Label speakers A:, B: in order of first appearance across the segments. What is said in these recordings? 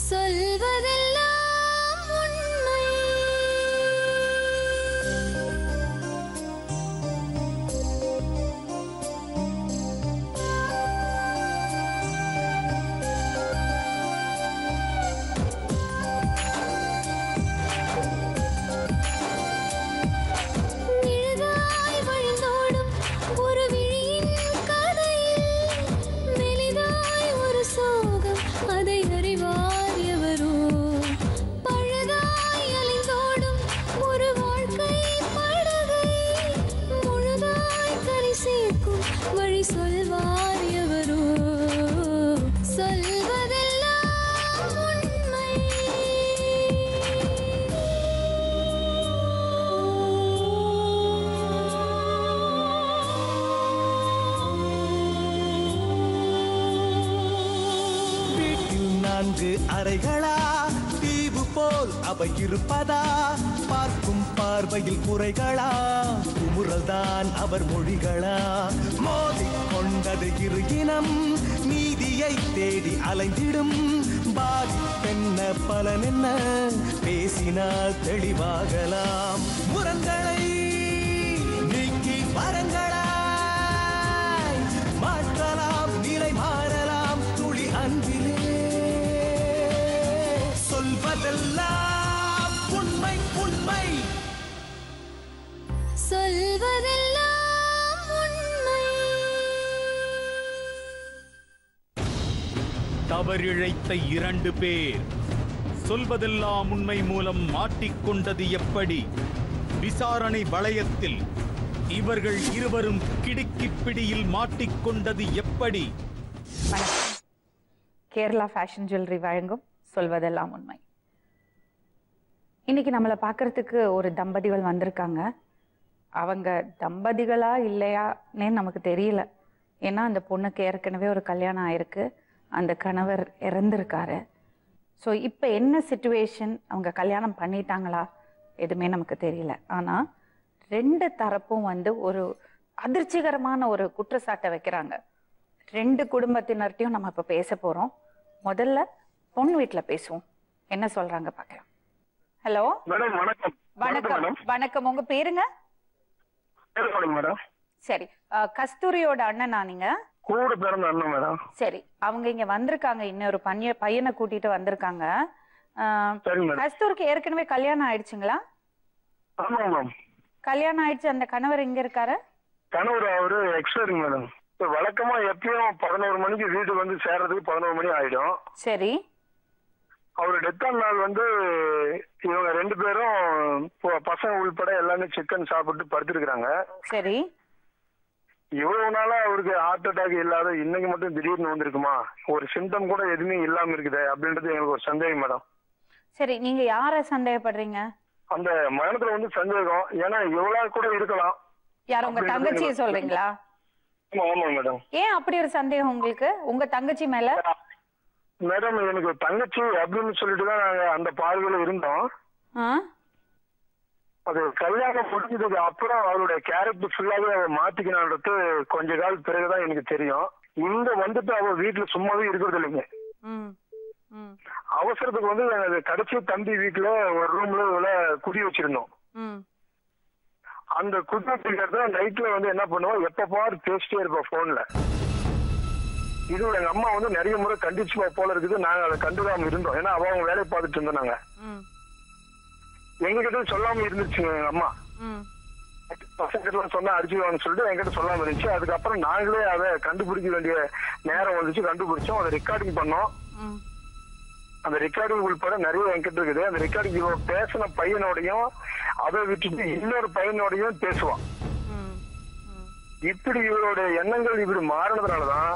A: சொல்வதெல்லாம் உண்மை நிழலாய் வழிந்தோடும் ஒரு விழியின் கதையில் மெலிதாய் ஒரு சோகம் அதை அறிவார் எவரோ பழுதாய் அலைந்தோடும் ஒரு வாழ்க்கை படகை முழுதாய் கரை சேர்க்கும் வழி சொல்வார் எவரோ சொல்வதெல்லாம் உண்மை
B: வீட்டில் நான்கு அறைகளா தீவு போல் அவை இருப்பதா பார்க்கும் பார்வையில் குறைகளா குமுறல்தான் அவர் மொழிகளா மோதிக் கொண்டது இரு இனம் நீதியை தேடி அலைந்திடும் பாதிப்பென்ன பலன் என்ன பேசினால் தெளிவாகலாம் முரண்களை நீக்கி வரங்களாய் மாற்றலாம் நிலை மாறலாம் துளி அன்பிலே சொல்வதெல்லாம் உண்மை உண்மை
A: சொல்வதெல்லாம் உண்மை
C: தவறிழைத்த இரண்டு பேர் சொல்வதெல்லாம் உண்மை மூலம் மாட்டிக்கொண்டது எப்படி விசாரணை வளையத்தில் இவர்கள் இருவரும் கிடுக்கிப் பிடியில் மாட்டிக்கொண்டது எப்படி
D: வணக்கம் கேரளா ஃபேஷன் ஜுவல்லரி வழங்கும் சொல்வதெல்லாம் உண்மை இன்னைக்கு நம்மளை பார்க்கறதுக்கு ஒரு தம்பதிகள் வந்திருக்காங்க அவங்க தம்பதிகளா இல்லையானே நமக்கு தெரியல ஏன்னா அந்த பொண்ணுக்கு ஏற்கனவே ஒரு கல்யாணம் ஆயிருக்கு அந்த கணவர் இறந்திருக்காரு ஸோ இப்போ என்ன சுச்சுவேஷன் அவங்க கல்யாணம் பண்ணிட்டாங்களா எதுவுமே நமக்கு தெரியல ஆனால் ரெண்டு தரப்பும் வந்து ஒரு அதிர்ச்சிகரமான ஒரு குற்றச்சாட்டை வைக்கிறாங்க ரெண்டு குடும்பத்தினர்ட்டையும் நம்ம இப்போ பேச போகிறோம் முதல்ல பொண்ணு வீட்டில் பேசுவோம் என்ன சொல்கிறாங்க பார்க்கலாம் ஹலோ
E: மேடம் வணக்கம்
D: வணக்கம்
E: மேடம்
D: வணக்கம் உங்க பேருங்க
E: பேர் சொல்லுங்க மேடம்
D: சரி அஹ், கஸ்தூரியோட அண்ணனா நீங்க
E: கூட பிறந்த அண்ணன் மேடம்
D: சரி அவங்க இங்க வந்திருக்காங்க இன்னொரு பைய பையனை கூட்டிட்டு வந்திருக்காங்க அஹ்,
E: சரி மேடம்
D: கஸ்தூருக்கு ஏற்கனவே கல்யாணம் ஆயிடுச்சுங்களா
E: ஆமா மேம்
D: கல்யாணம் ஆயிடுச்சு அந்த கணவர் எங்க இருக்காரு
E: கணவர் அவரு எக்ஸ்பைரிங் மேடம் இப்ப வழக்கமா எப்பயும் பதினோரு மணிக்கு வீட்டுக்கு வந்து சேர்றதுக்கு பதினோரு மணி ஆயிடும்
D: சரி
E: அவர் டெத் ஆன நாள் வந்து இவங்க ரெண்டு பேரும் ப- பசங்க உள்பட எல்லாமே சிக்கன் சாப்பிட்டு படுத்திருக்கிறாங்க
D: சரி
E: இவ்வளவு நாளா அவருக்கு ஹார்ட் அட்டாக் இல்லாத இன்னைக்கு மட்டும் திடீர்னு வந்திருக்குமா ஒரு சிம்டம் கூட எதுவுமே இல்லாம இருக்குது அப்படின்றது எங்களுக்கு ஒரு சந்தேகம் மேடம்
D: சரி நீங்க யார சந்தேகப்படுறீங்க
E: அந்த மரணத்துல வந்து சந்தேகம் ஏன்னா இவ்வளவு கூட இருக்கலாம்
D: யார் உங்க
E: அப்படி
D: தங்கச்சியை
E: இருக்கு.
D: சொல்றீங்களா
E: ஆமா ஆமா மேடம்
D: ஏன் அப்படி ஒரு சந்தேகம் உங்களுக்கு உங்க தங்கச்சி மேல
E: மேடம் எனக்கு தங்கச்சி அப்படின்னு சொல்லிட்டு தான் நாங்க அந்த பார்வையில இருந்தோம்
D: ஆ?
E: அது கல்யாணம் முடிஞ்சதுக்கு அப்புறம் அவருடைய கேரக்டர் ஃபுல்லாவே அவ மாத்திக்கணுன்றது கொஞ்ச கால் பிறகுதான் எனக்கு தெரியும் இங்க வந்துட்டு அவ வீட்டுல சும்மாவே இருக்கிறது இல்லைங்க
D: ம் ம்
E: அவசரத்துக்கு வந்து எனது கடைசி தம்பி வீட்டுல ஒரு ரூம்ல இவள குடி வச்சிருந்தோம்
D: ம்
E: அந்த குடி வச்சிருக்கிறத நைட்ல வந்து என்ன பண்ணுவோம் எப்ப பாரு பேசிட்டே இருப்போம் போன்ல இது எங்க அம்மா வந்து நிறைய முறை கண்டிச்சு போல இருக்குது நாங்க அதை கண்டுக்காம இருந்தோம் ஏன்னா அவ அவங்க வேலையை பார்த்துட்டு இருந்தோம் நாங்க
D: ம்
E: எங்க கிட்ட சொல்லாம இருந்துச்சுங்க எங்க அம்மா
D: ம்
E: பசங்க கிட்ட சொன்னா அடிச்சுவாங்கன்னு சொல்லிட்டு என்கிட்ட சொல்லாம இருந்துச்சு அதுக்கப்புறம் நாங்களே அதை கண்டுபிடிக்க வேண்டிய நேரம் வந்துச்சு கண்டுபிடிச்சோம் அதை ரெக்கார்டிங் பண்ணோம்
D: ம்
E: அந்த ரெக்கார்டிங் உள்பட நிறைய என்கிட்ட இருக்குது அந்த ரெக்கார்டிங் இவ பேசின பையனோடையும் அதை விட்டுட்டு இன்னொரு பையனோடையும் பேசுவான்
D: ம் ம்
E: இப்படி இவரோட எண்ணங்கள் இப்படி மாறினதுனாலதான்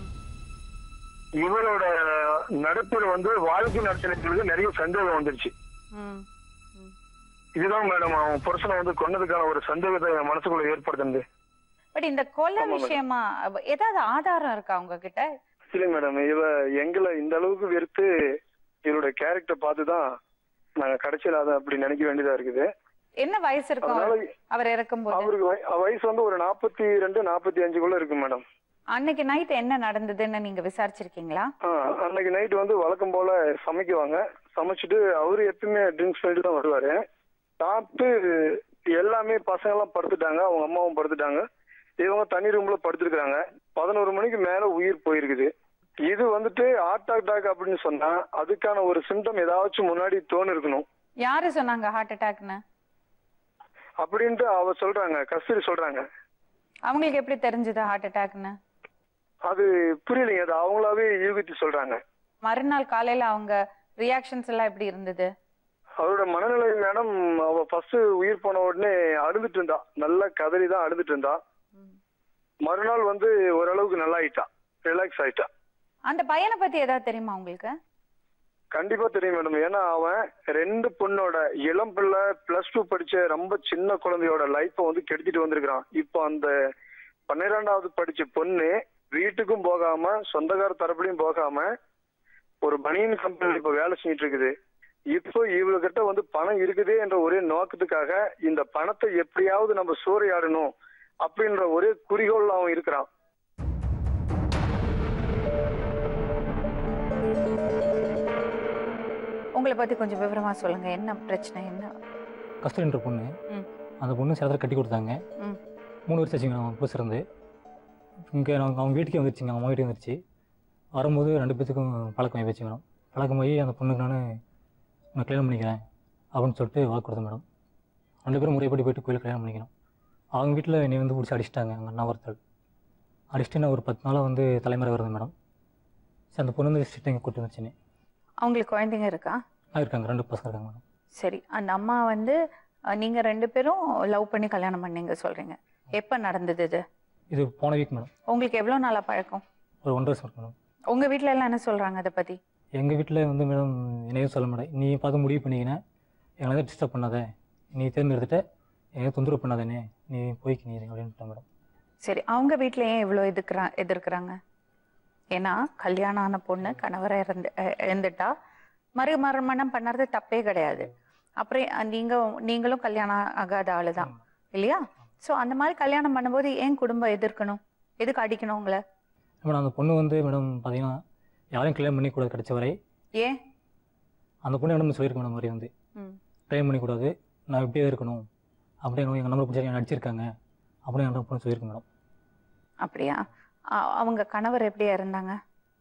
E: இவரோட நடப்பில் வந்து வாழ்க்கை நடத்தினதுக்கு நிறைய சந்தேகம் வந்துருச்சு
D: ம்
E: இதுதான் மேடம் அவன் புருஷனை வந்து கொன்னதுக்கான ஒரு சந்தேகத்தை என் மனசுக்குள்ள ஏற்படுத்துது
D: பட் இந்த கொலை
E: ஆமா, madam.
D: விஷயமா அப்ப ஏதாவது ஆதாரம் இருக்கா உங்ககிட்ட
E: இல்லைங்க மேடம் இவ எங்களை இந்த அளவுக்கு வெறுத்து இவரோட கேரக்டர் பார்த்து தான் நாங்க கடைசியில் அதை அப்படி நினைக்க வேண்டியதா இருக்குது
D: என்ன வயசு இருக்கும்
E: அதனால
D: அவர் இறக்கும்போது
E: அவருக்கு வய- வயசு வந்து ஒரு நாற்பத்தி ரெண்டு நாற்பத்தி அஞ்சுக்குள்ள இருக்கு மேடம்
D: அன்னைக்கு நைட் என்ன நடந்ததுன்னு நீங்க விசாரிச்சிருக்கீங்களா
E: ஆ, அன்னைக்கு நைட் வந்து வழக்கம் போல சமைக்குவாங்க சமைச்சிட்டு அவரு எப்பயுமே ட்ரிங்க்ஸ் பண்ணிட்டு தான் வருவாரு சாப்பிட்டு எல்லாமே பசங்க எல்லாம் படுத்துட்டாங்க அவங்க அம்மாவும் படுத்துட்டாங்க இவங்க தனி ரூம்ல படுத்துருக்காங்க பதினோரு மணிக்கு மேல உயிர் போயிருக்குது இது வந்துட்டு ஹார்ட் அட்டாக் அப்படின்னு சொன்னா அதுக்கான ஒரு சிம்டம் ஏதாச்சும் முன்னாடி தோணு இருக்கணும்
D: யாரு சொன்னாங்க ஹார்ட் அட்டாக்னு
E: அப்படின்ட்டு அவ சொல்றாங்க கஸ்தூரி சொல்றாங்க
D: அவங்களுக்கு எப்படி தெரிஞ்சது ஹார்ட் அட்டாக்னு
E: அது புரியலைங்க அது அவங்களாவே யூகித்து சொல்றாங்க
D: மறுநாள் காலையில அவங்க ரியாக்ஷன்ஸ் எல்லாம் எப்படி இருந்தது
E: அவரோட மனநிலை மேடம் அவ ஃபர்ஸ்ட் உயிர் போன உடனே அழுதுட்டு இருந்தா நல்லா கதறி தான் அழுதுட்டு இருந்தா மறுநாள் வந்து ஓரளவுக்கு நல்லா ஆயிட்டா ரிலாக்ஸ் ஆயிட்டா
D: அந்த பையனை பத்தி ஏதாவது தெரியுமா உங்களுக்கு
E: கண்டிப்பா தெரியும் மேடம் ஏன்னா அவன் ரெண்டு பொண்ணோட இளம் பிள்ளை பிளஸ் டூ படிச்ச ரொம்ப சின்ன குழந்தையோட லைஃப்பை வந்து கெடுத்துட்டு வந்திருக்கிறான் இப்போ அந்த பன்னிரெண்டாவது படிச்ச பொண்ணு வீட்டுக்கும் போகாம சொந்தக்கார தரப்புலையும் போகாம ஒரு பனியன் கம்பெனில இப்ப வேலை செஞ்சுட்டு இருக்குது இப்போ இவங்ககிட்ட வந்து பணம் இருக்குதே என்ற ஒரே நோக்கத்துக்காக இந்த பணத்தை எப்படியாவது நம்ம சூறையாடணும் அப்படின்ற ஒரே குறிக்கோள் அவன் இருக்கிறான்
D: உங்களை பத்தி கொஞ்சம் விவரமா சொல்லுங்க என்ன பிரச்சனை என்ன
F: கஸ்தூரின்ற பொண்ணு
D: ம்.
F: அந்த பொண்ணு சேலத்தில் கட்டி கொடுத்தாங்க
D: ம்.
F: மூணு வருஷம் ஆச்சுங்க அவங்க புதுசு இருந்து இங்கே அவங்க அவங்க வீட்டுக்கே வந்துருச்சுங்க அவங்க அம்மா வீட்டுக்கு வந்துருச்சு வரும்போது ரெண்டு பேத்துக்கும் பழக்கம் ஆகி மேடம் பழக்கம் போய் அந்த பொண்ணுக்கு நான் நான் கல்யாணம் பண்ணிக்கிறேன் அப்படின்னு சொல்லிட்டு வாக்கு கொடுத்தேன் மேடம் ரெண்டு பேரும் முறைப்படி போயிட்டு கோயில் கல்யாணம் பண்ணிக்கணும் அவங்க வீட்டில் என்னை வந்து பிடிச்சி அடிச்சிட்டாங்க எங்கள் அண்ணா ஒருத்தர் அடிச்சுட்டு நான் ஒரு பத்து நாளாக வந்து தலைமுறை வருது மேடம் சரி அந்த பொண்ணு வந்து சிட்டு இங்கே கூட்டு வந்துச்சுன்னு
D: அவங்களுக்கு குழந்தைங்க இருக்கா
F: ஆ இருக்காங்க ரெண்டு பசங்க இருக்காங்க மேடம்
D: சரி அந்த அம்மா வந்து அஹ், நீங்க ரெண்டு பேரும் லவ் பண்ணி கல்யாணம் பண்ணீங்க சொல்றீங்க எப்ப நடந்தது இது
F: இது போன வீக் மேடம்
D: உங்களுக்கு எவ்வளவு நாளா பழக்கம்
F: ஒரு ஒன்றரை வருஷம் இருக்கு மேடம்
D: உங்க வீட்ல எல்லாம் என்ன சொல்றாங்க அதை பத்தி
F: எங்கள் வீட்டில் வந்து மேடம் என்னையும் சொல்ல மாட்டேன் நீ பார்த்து முடிவு பண்ணிக்கின எங்களை வந்து டிஸ்டர்ப் பண்ணாத நீ தேர்ந்தெடுத்துட்ட என்னையும் தொந்தரவு பண்ணாதேனே நீ போய்க்கு நீ அப்படின்ட்டு மேடம்
D: சரி அவங்க வீட்ல ஏன் இவ்வளோ எதிர்க்கிறா எதிர்க்கிறாங்க ஏன்னா கல்யாணம் ஆன பொண்ணு கணவரை இறந்து அஹ், இறந்துட்டா மறு மறுமணம் பண்ணறது தப்பே கிடையாது அப்புறம் அஹ், நீங்க நீங்களும் கல்யாணம் ஆகாத ஆளு தான் இல்லையா சோ அந்த மாதிரி கல்யாணம் பண்ணும்போது ஏன் குடும்பம் எதிர்க்கணும் எதுக்கு அடிக்கணும் உங்களை
F: மேடம் அந்த பொண்ணு வந்து மேடம் பார்த்தீங்கன்னா யாரையும் கல்யாணம் பண்ணிக்கூடாது கிடைச்ச வரை
D: ஏன்
F: அந்த பொண்ணு மேடம் சொல்லியிருக்கு மேடம் மாதிரி வந்து
D: ம்.
F: கல்யாணம் பண்ணிக்கூடாது நான் இப்படியே இருக்கணும் அப்படியே எங்கள் நம்மளை பிடிச்சா என்னை அடிச்சிருக்காங்க அப்படின்னு அந்த பொண்ணு சொல்லியிருக்கு மேடம்
D: அப்படியா அ- அவங்க கணவர் எப்படியா இருந்தாங்க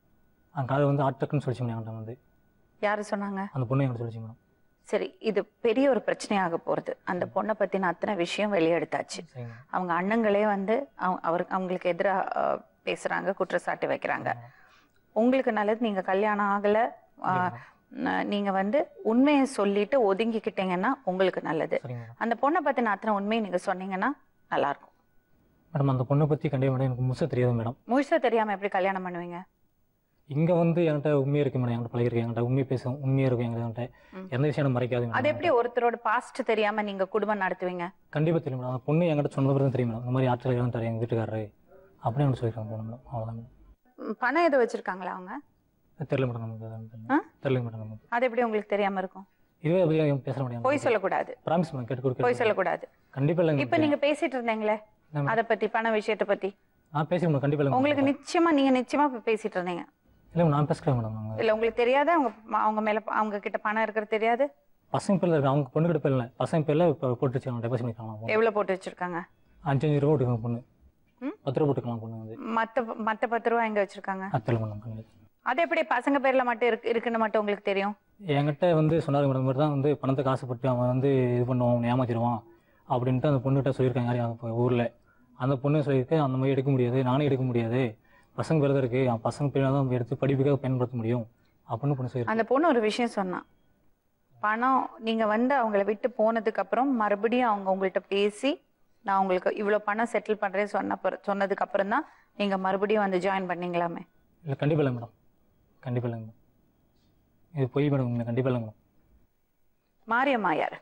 F: அந்த காலை வந்து ஆட்டக்குன்னு சொல்லிச்சு மேடம் என்கிட்ட வந்து
D: யாரு சொன்னாங்க
F: அந்த பொண்ணு என்கிட்ட சொல்லிச்சு மேடம்
D: சரி இது பெரிய ஒரு பிரச்சனையாக போறது அந்த பொண்ணை பத்தின அத்தனை விஷயம் வெளியெடுத்தாச்சு
F: சரிங்க
D: அவங்க அண்ணங்களே வந்து அவ- அவர் அவங்களுக்கு எதிராக பேசுறாங்க குற்றச்சாட்டு வைக்கிறாங்க உங்களுக்கு நல்லது நீங்க கல்யாணம் ஆகல ஆ, ந- நீங்க வந்து உண்மையை சொல்லிட்டு ஒதுங்கிக்கிட்டீங்கன்னா உங்களுக்கு நல்லது
F: சரிங்க மேடம்
D: அந்த பொண்ணை பத்தின அத்தனை உண்மையை நீங்க சொன்னீங்கன்னா நல்லா இருக்கும்
F: மேடம் அந்த பொண்ணை பற்றி கண்டிப்பாக மேடம் எனக்கு முழுசாக தெரியாது மேடம்
D: முழுசா தெரியாம எப்படி கல்யாணம் பண்ணுவீங்க
F: இங்கே வந்து என்கிட்ட உண்மையாக இருக்கு மேடம் என்கிட்ட பழகிருக்கு என்கிட்ட உண்மையை பேசும் உண்மையாக இருக்கும் என்கிட்ட
D: ம்.
F: எந்த விஷயம் எனக்கு மறைக்காது
D: அது
F: மேடம்
D: எப்படி ஒருத்தரோட பாஸ்ட் தெரியாம நீங்க குடும்பம் நடத்துவீங்க
F: கண்டிப்பாக தெரியும் மேடம் அந்த பொண்ணு என்கிட்ட சொன்னது தான் தெரியும் மேடம் இந்த மாதிரி ஆட்கள் இறந்துட்டார் எங்கள் வீட்டுக்காரரு அப்படின்னு எனக்கு சொல்லியிருக்காங்க பொண்ணு மேடம் அவ்வளோதான் மேடம்
D: ம், பணம் எதுவும் வச்சிருக்காங்களா அவங்க
F: தெரியல மேடம் நமக்கு அதெல்லாம் தெரியல.
D: ஆ?
F: தெரியல மேடம் நமக்கு
D: அது எப்படி உங்களுக்கு தெரியாம இருக்கும்
F: இதுவே அப்படியே பேச முடியாது
D: பொய் சொல்லக்கூடாது
F: ப்ராமிஸ் மேடம் கேட்டு
D: பொய்
F: கொடுக்க
D: சொல்லக்கூடாது
F: கண்டிப்பாக இல்லைங்க
D: இப்ப நீங்க பேசிட்டு இருந்தீங்களே
F: என்ன மேடம்?
D: அத பத்தி பண விஷயத்த பத்தி
F: நான் பேசி மேடம் கண்டிப்பாக இல்லை
D: உங்களுக்கு நிச்சயமா நீங்க நிச்சயமா இப்ப பேசிட்டு இருந்தீங்க
F: இல்லை நான் பேசுகிறேன் மேடம் அவங்க
D: இல்ல உங்களுக்கு தெரியாத அவங்க அவங்க மேல அவங்க கிட்ட பணம் இருக்கிறது தெரியாது
F: பசங்க பேரில் இருக்கு அவங்க பொண்ணு கிட்ட பேர் இல்லை பசங்க பேரில் இப்போ போட்டு வச்சுக்கலாம் டெபாசிட் பண்ணிக்கலாம்
D: எவ்வளவு போட்டு வச்சிருக்காங்க
F: அஞ்சு அஞ்சு ரூபா போட்டுக்கலாம் பொண்ணு
D: ம்?
F: பத்து ரூபா போட்டுக்கலாம் பொண்ணு வந்து
D: மத்த மத்த பத்து ரூபா எங்க வச்சிருக்காங்க
F: அது தெரியல மேடம் கண்டிப்பாக
D: அது எப்படி பசங்க பேர்ல மட்டும் இருக்கு இருக்குன்னு மட்டும் உங்களுக்கு தெரியும்
F: என்கிட்ட வந்து சொன்னார் மேடம் மாதிரி தான் வந்து பணத்துக்கு ஆசைப்பட்டு அவன் வந்து இது பண்ணுவான் அவனை ஏமாத்திடுவான் அப்படின்ட்டு அந்த பொண்ணுகிட்ட சொல்லியிருக்காங்க யாரையும் இப்போ ஊரில் அந்த பொண்ணு சொல்லியிருக்கு அந்த மாதிரி எடுக்க முடியாது நானே எடுக்க முடியாது பசங்க பேர் தான் இருக்குது அவன் பசங்க பேர் தான் எடுத்து படிப்புக்காக பயன்படுத்த முடியும் அப்படின்னு பொண்ணு சொல்லியிருக்கு
D: அந்த பொண்ணு ஒரு விஷயம் சொன்னான் பணம் நீங்க வந்து அவங்கள விட்டு போனதுக்கு அப்புறம் மறுபடியும் அவங்க உங்கள்ட்ட பேசி நான் உங்களுக்கு இவ்வளவு பணம் செட்டில் பண்றேன் சொன்ன பிற- சொன்னதுக்கு அப்புறம் தான் நீங்க மறுபடியும் வந்து ஜாயின் பண்ணீங்களாமே
F: இல்லை கண்டிப்பாக இல்லை மேடம் கண்டிப்பாக இல்லைங்க மேடம் இது பொய் மேடம் உண்மை கண்டிப்பாக இல்லை மேடம்
D: மாரியம்மா யார்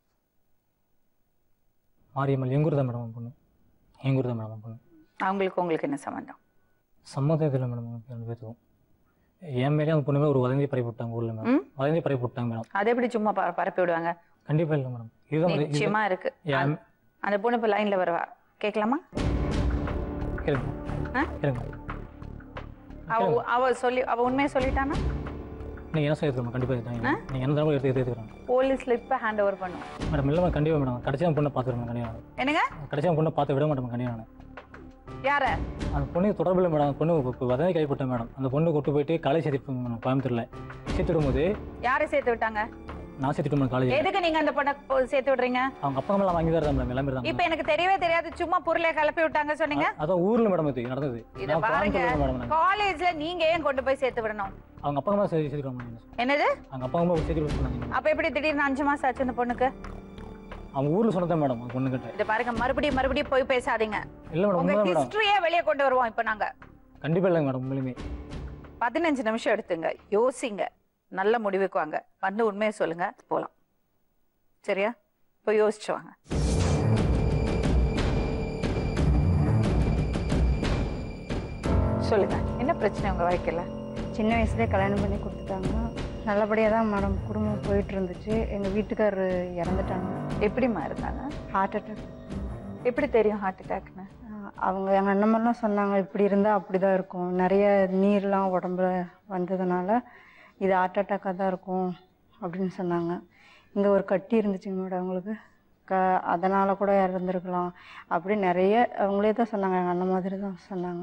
F: மாரியம்மல் எங்கூர் தான் மேடம் அவன் பொண்ணு எங்கூர் தான் மேடம் அவன் பொண்ணு
D: அவங்களுக்கு உங்களுக்கு என்ன சம்மந்தம்
F: சம்மதம் இல்லை மேடம் எனக்கு ரெண்டு பேத்துக்கும் என் மேலேயும் அந்த பொண்ணு மேலே ஒரு வதந்தி பரப்பி விட்டாங்க ஊரில் மேடம்
D: ம்?
F: வதந்தி பரப்பி விட்டாங்க மேடம்
D: அது எப்படி சும்மா ப- பரப்பி விடுவாங்க
F: கண்டிப்பாக இல்லை மேடம் இதுதான் இது-
D: நிச்சயமா இருக்கு
F: என்
D: அந்த பொண்ணு இப்ப லைன்ல வருவா கேட்கலாமா
F: கேளுங்க
D: ஆ?
F: கேளுங்க
D: அவ அவ சொல்லி அவ உண்மையை சொல்லிட்டானா
F: நீங்கள் என்ன சொல்லி எடுத்துக்கணும் கண்டிப்பாக எடுத்தாங்க நீங்கள் என்ன தடவை எடுத்து எடுத்து எடுத்துக்கிறேன்
D: போலீஸ்ல இப்ப ஹேண்ட் ஓவர் பண்ணும்
F: மேடம் இல்லை மேடம் கண்டிப்பாக மேடம் கடைசியாக பொண்ணை பார்த்துருவேன் கண்டிப்பாக
D: என்னங்க
F: கடைசியாக பொண்ணை பார்த்து விட மாட்டேன் கண்டிப்பாக நான்
D: யார
F: அந்த பொண்ணுக்கு தொடர்பு இல்லை மேடம் அந்த பொண்ணு இப்போ வதவி கைப்பட்டேன் மேடம் அந்த பொண்ணு கூட்டு போயிட்டு காலேஜ் சேர்த்து மேடம் கோயம்புத்தூரில் சேர்த்து விடும்போது
D: யாரை சேர்த்து விட்டாங்க
F: நான் சேர்த்துட்டு மேடம் காலேஜ்
D: எதுக்கு நீங்க அந்த பொண்ணை போ- சேர்த்து விடுறீங்க
F: அவங்க அப்பா அம்மா வாங்கி தான் மேடம் எல்லாமே தான்
D: இப்ப எனக்கு தெரியவே தெரியாது சும்மா பொருளை கிளப்பி விட்டாங்க சொன்னீங்க
F: அதான் ஊரில் மேடம் இது நடந்தது
D: இத
F: நான்
D: பாருங்க
F: கோயம்புத்தூர்ல மேடம் நான்
D: காலேஜ்ல நீங்க ஏன் கொண்டு போய் சேர்த்து விடணும்
F: அவங்க அப்பா அம்மா சேர்த்து சேர்த்துக்கலாம் மேடம்
D: என்னது
F: அவங்க அப்பா அம்மா சேர்த்து விட சொன்னாங்க
D: அப்ப எப்படி திடீர்னு அஞ்சு மாசம் ஆச்சு இந்த பொண்ணுக்கு
F: அவங்க ஊரில் சொன்னதான் மேடம் அந்த பொண்ணுக்கிட்ட
D: இத பாருங்க மறுபடியும் மறுபடியும் போய் பேசாதீங்க
F: இல்லை மேடம்
D: உங்க
F: உண்மை மேடம்
D: ஹிஸ்டரியே வெளியே கொண்டு வருவோம் இப்ப நாங்க
F: கண்டிப்பாக இல்லைங்க மேடம் உண்மையுமே
D: பதினஞ்சு நிமிஷம் எடுத்துங்க யோசிங்க நல்ல முடிவுக்கு வாங்க வந்து உண்மையை சொல்லுங்க போலாம் சரியா இப்போ யோசிச்சு வாங்க சொல்லுங்க என்ன பிரச்சனை உங்க வாழ்க்கையில
G: சின்ன வயசுலேயே கல்யாணம் பண்ணி கொடுத்துட்டாங்க நல்லபடியாக தான் மேடம் குடும்பம் போயிட்டு இருந்துச்சு எங்கள் வீட்டுக்காரரு இறந்துட்டாங்க
D: எப்படிம்மா இருந்தாங்க
G: ஹார்ட் அட்டாக்
D: எப்படி தெரியும் ஹார்ட் அட்டாக்னு
G: அவங்க எங்கள் அண்ணமெல்லாம் சொன்னாங்க இப்படி இருந்தால் அப்படி தான் இருக்கும் நிறைய நீர்லாம் உடம்புல வந்ததுனால இது ஹார்ட் அட்டாக்காக தான் இருக்கும் அப்படின்னு சொன்னாங்க இங்கே ஒரு கட்டி இருந்துச்சுங்க மேடம் அவங்களுக்கு க அதனால் கூட இறந்துருக்கலாம் அப்படி நிறைய அவங்களே தான் சொன்னாங்க எங்கள் அண்ணன் மாதிரி தான் சொன்னாங்க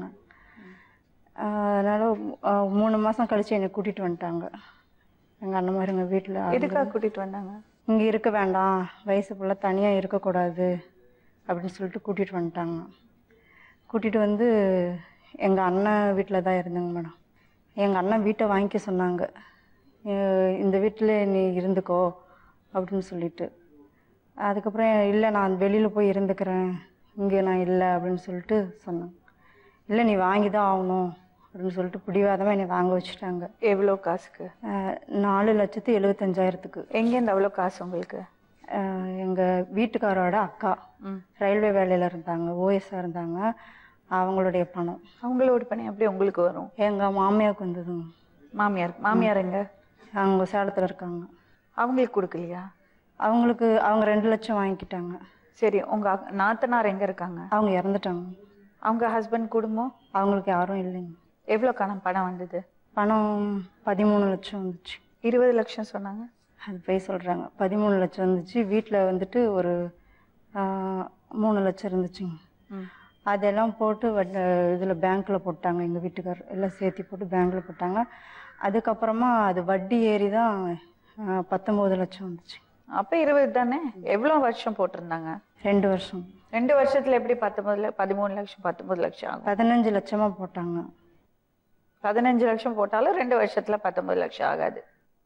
G: அதனால் மூணு மாதம் கழித்து என்னை கூட்டிகிட்டு வந்துட்டாங்க எங்கள் அண்ணன் மாதிரி எங்கள் வீட்டில்
D: எதுக்காக கூட்டிட்டு வந்தாங்க
G: இங்கே இருக்க வேண்டாம் வயசு ஃபுல்லாக தனியாக இருக்கக்கூடாது அப்படின்னு சொல்லிட்டு கூட்டிகிட்டு வந்துட்டாங்க கூட்டிகிட்டு வந்து எங்கள் அண்ணன் வீட்டில் தான் இருந்தேங்க மேடம் எங்கள் அண்ணன் வீட்டை வாங்கிக்க சொன்னாங்க அஹ் இந்த வீட்டில் நீ இருந்துக்கோ அப்படின்னு சொல்லிட்டு அதுக்கப்புறம் இல்லை நான் வெளியில் போய் இருந்துக்கிறேன் இங்கே நான் இல்லை அப்படின்னு சொல்லிட்டு சொன்னேன் இல்லை நீ வாங்கி தான் ஆகணும் அப்படின்னு சொல்லிட்டு பிடிவாதமாக என்னை வாங்க வச்சுட்டாங்க
D: எவ்வளோ காசுக்கு
G: அஹ் நாலு லட்சத்து எழுபத்தஞ்சாயிரத்துக்கு
D: எங்கேருந்து அவ்வளோ காசு உங்களுக்கு
G: எங்கள் வீட்டுக்காரோட அக்கா
D: ம்.
G: ரயில்வே வேலையில் இருந்தாங்க ஓஎஸ்ஸாக இருந்தாங்க அவங்களுடைய பணம்
D: அவங்களோட பணி எப்படி உங்களுக்கு வரும்
G: எங்கள் மாமியாருக்கு வந்ததுங்க
D: மாமியார் மாமியார் எங்க
G: அவங்க சேலத்தில் இருக்காங்க
D: அவங்களுக்கு கொடுக்கலையா
G: அவங்களுக்கு அவங்க ரெண்டு லட்சம் வாங்கிக்கிட்டாங்க
D: சரி உங்க அக்- நாத்தனார் எங்க இருக்காங்க
G: அவங்க இறந்துட்டாங்க
D: அவங்க ஹஸ்பண்ட் குடும்பம்
G: அவங்களுக்கு யாரும் இல்லைங்க
D: எவ்வளோ கணம் பணம் வந்தது
G: பணம் பதிமூணு லட்சம் வந்துச்சு
D: இருபது லட்சம் சொன்னாங்க
G: அது போய் சொல்கிறாங்க பதிமூணு லட்சம் வந்துச்சு வீட்டில் வந்துட்டு ஒரு ஆஹ், மூணு லட்சம் இருந்துச்சுங்க
D: ம்.
G: அதெல்லாம் போட்டு இதில் பேங்க்கில் போட்டாங்க எங்கள் வீட்டுக்கார் எல்லாம் சேர்த்து போட்டு பேங்க்கில் போட்டாங்க அதுக்கப்புறமா அது வட்டி ஏறி தான் ஆஹ், பத்தொம்போது லட்சம் வந்துச்சு
D: அப்ப இருபது தானே எவ்வளோ வருஷம் போட்டிருந்தாங்க
G: ரெண்டு வருஷம்
D: ரெண்டு வருஷத்துல எப்படி பத்தொன்பதுல பதிமூணு லட்சம் பத்தொன்பது லட்சம் ஆகும்
G: பதினஞ்சு லட்சமாக போட்டாங்க
D: பதினஞ்சு லட்சம் போட்டாலும் ரெண்டு வருஷத்துல பத்தொன்பது லட்சம் ஆகாது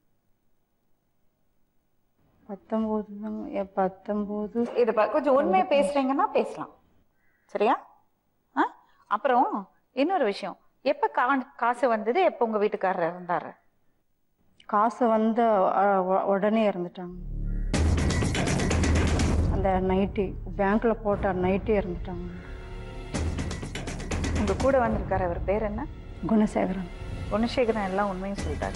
G: பத்தொம்போது தாங்க ஏ, பத்தொம்போது
D: இது பா- கொஞ்சம் உண்மையை பேசுறீங்கன்னா பேசலாம் சரியா ஆ? அப்புறம் இன்னொரு விஷயம் எப்ப கா- காசு வந்தது எப்ப உங்க வீட்டுக்காரர் இருந்தாரு
G: காசு வந்த அஹ், உ- உடனே இறந்துட்டாங்க அந்த நைட்டு பேங்க்கில் போட்ட நைட்டு இறந்துட்டாங்க
D: உங்க கூட வந்திருக்காரு அவர் பேர் என்ன
G: குணசேகரன்
D: குணசேகரன் எல்லாம் உண்மையும் சொல்லிட்டாரு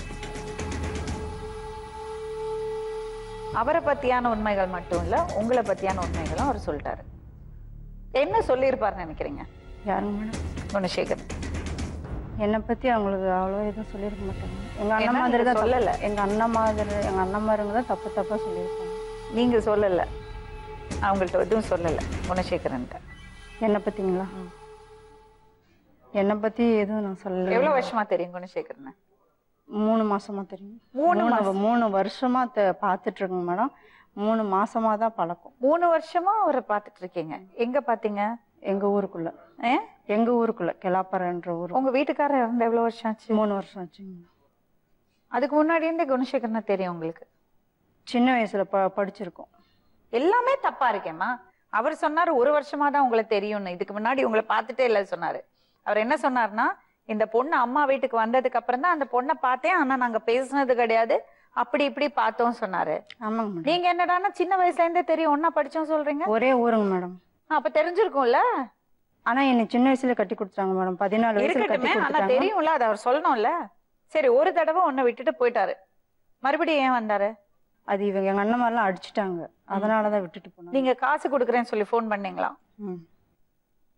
D: அவரை பத்தியான உண்மைகள் மட்டும் இல்ல உங்களை பத்தியான உண்மைகளும் அவர் சொல்லிட்டாரு என்ன சொல்லியிருப்பாருன்னு நினைக்கிறீங்க
G: யாருங்க மேடம்
D: குணசேகரன்
G: என்னை பற்றி அவங்களுக்கு அவ்வளோ எதுவும் சொல்லியிருக்க மாட்டாங்க எங்கள்
D: ஏன்னா
G: அண்ணன் மாதிரி
D: நீங்க
G: தான்
D: சொல்லல.
G: எங்கள் அண்ணன் மாதிரி எங்கள் அண்ணன் மாதிரிங்க தான் தப்பு தப்பாக சொல்லியிருப்பாங்க
D: நீங்க சொல்லல அவங்கள்ட்ட எதுவும் சொல்லல குணசேகரன்ட்ட
G: என்னை பற்றிங்களா என்னை பற்றி எதுவும் நான் சொல்லலை
D: எவ்வளவு வருஷமா தெரியும் குணசேகரன்
G: மூணு மாசமா தெரியும்
D: மூணு
G: மூணு மூணு வருஷமா த- பார்த்துட்டு இருக்கேங்க மேடம் மூணு மாசமா தான் பழக்கம்
D: மூணு வருஷமா அவரை பார்த்துட்டு இருக்கீங்க எங்க பாத்தீங்க
G: எங்க ஊருக்குள்ள
D: ஏ?
G: எங்க ஊருக்குள்ள கிளாப்பரன்ற ஊர்
D: உங்க வீட்டுக்காரர் இறந்து எவ்வளவு வருஷம் ஆச்சு
G: மூணு வருஷம் ஆச்சுங்க
D: அதுக்கு முன்னாடி இருந்தே குணசேகரனை தெரியும் உங்களுக்கு
G: சின்ன வயசுல ப படிச்சிருக்கோம்
D: எல்லாமே தப்பா இருக்கேம்மா அவர் சொன்னாரு ஒரு வருஷமா தான் உங்களை தெரியும்னு இதுக்கு முன்னாடி உங்களை பார்த்துட்டே இல்ல சொன்னாரு அவர் என்ன சொன்னாருன்னா இந்த பொண்ணு அம்மா வீட்டுக்கு வந்ததுக்கு அப்புறம் தான் அந்த பொண்ணை பார்த்தேன் ஆனா நாங்க பேசுனது கிடையாது அப்படி இப்படி பார்த்தோம் சொன்னாரு
G: ஆமாங்க மேடம்
D: நீங்க என்னடான்னா சின்ன வயசுல இருந்தே தெரியும் ஒன்னா படிச்சோம் சொல்றீங்க
G: ஒரே ஊருங்க மேடம்
D: அப்ப தெரிஞ்சிருக்கும்ல
G: ஆனா என்னை சின்ன வயசுல கட்டி கொடுத்தாங்க மேடம் பதினாலு வயசுல கட்டி
D: இருக்கட்டுமே ஆனா
G: கொடுத்தாங்க
D: தெரியும்ல அது அவர் சொல்லணும்ல சரி ஒரு தடவை உன்னை விட்டுட்டு போயிட்டாரு மறுபடியும் ஏன் வந்தாரு
G: அது இவங்க எங்க அண்ணன் மாதிரிலாம் அடிச்சிட்டாங்க அதனாலதான் விட்டுட்டு போனாங்க
D: நீங்க காசு கொடுக்குறேன்னு சொல்லி ஃபோன் பண்ணீங்களா
G: ம்.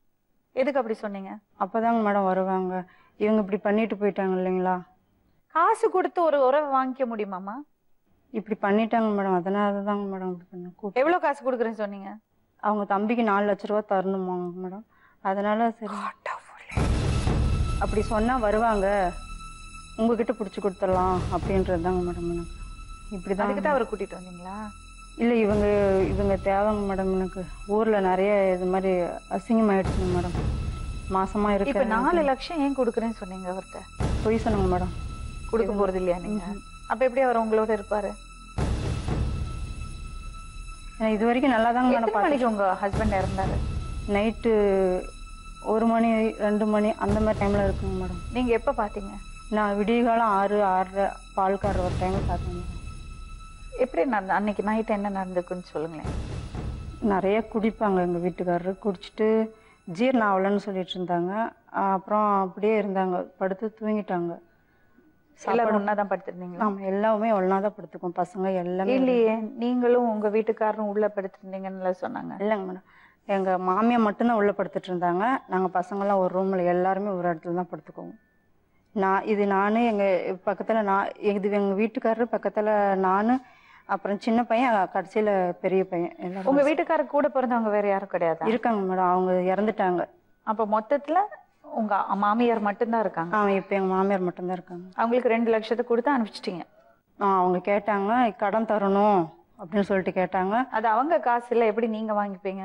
D: எதுக்கு அப்படி சொன்னீங்க
G: அப்போதாங்க மேடம் வருவாங்க இவங்க இப்படி பண்ணிட்டு போயிட்டாங்க இல்லைங்களா
D: காசு கொடுத்து ஒரு உறவை வாங்கிக்க முடியுமாமா
G: இப்படி பண்ணிட்டாங்க மேடம் அதனால தாங்க மேடம் இப்படி பண்ண கூப்பிட்டு
D: எவ்வளவு காசு கொடுக்குறேன்னு சொன்னீங்க
G: அவங்க தம்பிக்கு நாலு லட்ச ரூபா தரணுமாங்க மேடம் அதனால சரி அப்படி சொன்னா வருவாங்க உங்ககிட்ட பிடிச்சி கொடுத்துடலாம் அப்படின்றது தாங்க மேடம் எனக்கு இப்படிதான்
D: அதுக்கு தான் அவரை கூட்டிட்டு வந்தீங்களா
G: இல்லை இவங்க இவங்க தேவைங்க மேடம் எனக்கு ஊர்ல நிறைய இது மாதிரி அசிங்கமாயிடுச்சுங்க மேடம் மாசமா
D: இப்ப
G: இருக்க
D: நாலு லட்சம் ஏன் கொடுக்குறேன்னு சொன்னீங்க அவர்கிட்ட
G: பொய் சொன்னாங்க மேடம்
D: கொடுக்க போறது இல்லையா நீங்க அப்ப எப்படி அவர் உங்களோட இருப்பாரு
G: நான் இது வரைக்கும் நல்லா தாங்க மேடம்
D: எத்தனை மணிக்கு உங்க ஹஸ்பண்ட் இறந்தாரு
G: நைட்டு ஒரு மணி ரெண்டு மணி அந்த மாதிரி டைம்ல இருக்குங்க மேடம்
D: நீங்க எப்ப பாத்தீங்க
G: நான் விடிய காலம் ஆறு ஆறரை பால்காரர் ஒரு டைம் பார்த்தேங்க மேடம்
D: எப்படி நடந்த அன்னைக்கு நைட் என்ன நடந்திருக்குன்னு சொல்லுங்களேன்
G: நிறைய குடிப்பாங்க எங்கள் வீட்டுக்காரரு குடிச்சிட்டு ஜீரணம் ஆகலைன்னு சொல்லிட்டு இருந்தாங்க ஆஹ் அப்புறம் அப்படியே இருந்தாங்க படுத்து தூங்கிட்டாங்க
D: எல்லாரும் ஒன்னா தான் படுத்திருந்தீங்களா
G: ஆமாம் எல்லாமே ஒன்றா தான் படுத்துக்கோம் பசங்க எல்லாமே
D: இல்லையே நீங்களும் உங்க வீட்டுக்காரரும் உள்ள படுத்திருந்தீங்கன்னு சொன்னாங்க
G: இல்லைங்க மேடம் எங்கள் மாமியார் மட்டும்தான் உள்ளே படுத்துட்டு இருந்தாங்க நாங்கள் பசங்கள்லாம் ஒரு ரூமில் எல்லாருமே ஒரு இடத்துல தான் படுத்துக்குவோம் நான் இது நான் எங்கள் பக்கத்தில் நான் இது எங்கள் வீட்டுக்காரரு பக்கத்தில் நான் அப்புறம் சின்ன பையன் கடைசியில் பெரிய பையன் எல்லாரும்
D: உங்க வீட்டுக்காரர் கூட பிறந்தவங்க வேற யாரும் கிடையாதா
G: இருக்காங்க மேடம் அவங்க இறந்துட்டாங்க
D: அப்ப மொத்தத்துல உங்க மாமியார் மட்டும்தான் இருக்காங்க
G: ஆ இப்போ எங்கள் மாமியார் மட்டும்தான் இருக்காங்க
D: அவங்களுக்கு ரெண்டு லட்சத்தை கொடுத்து அனுப்பிச்சிட்டீங்க
G: ஆ அவங்க கேட்டாங்க கடன் தரணும் அப்படின்னு சொல்லிட்டு கேட்டாங்க
D: அது அவங்க காசு இல்ல எப்படி நீங்க வாங்கிப்பீங்க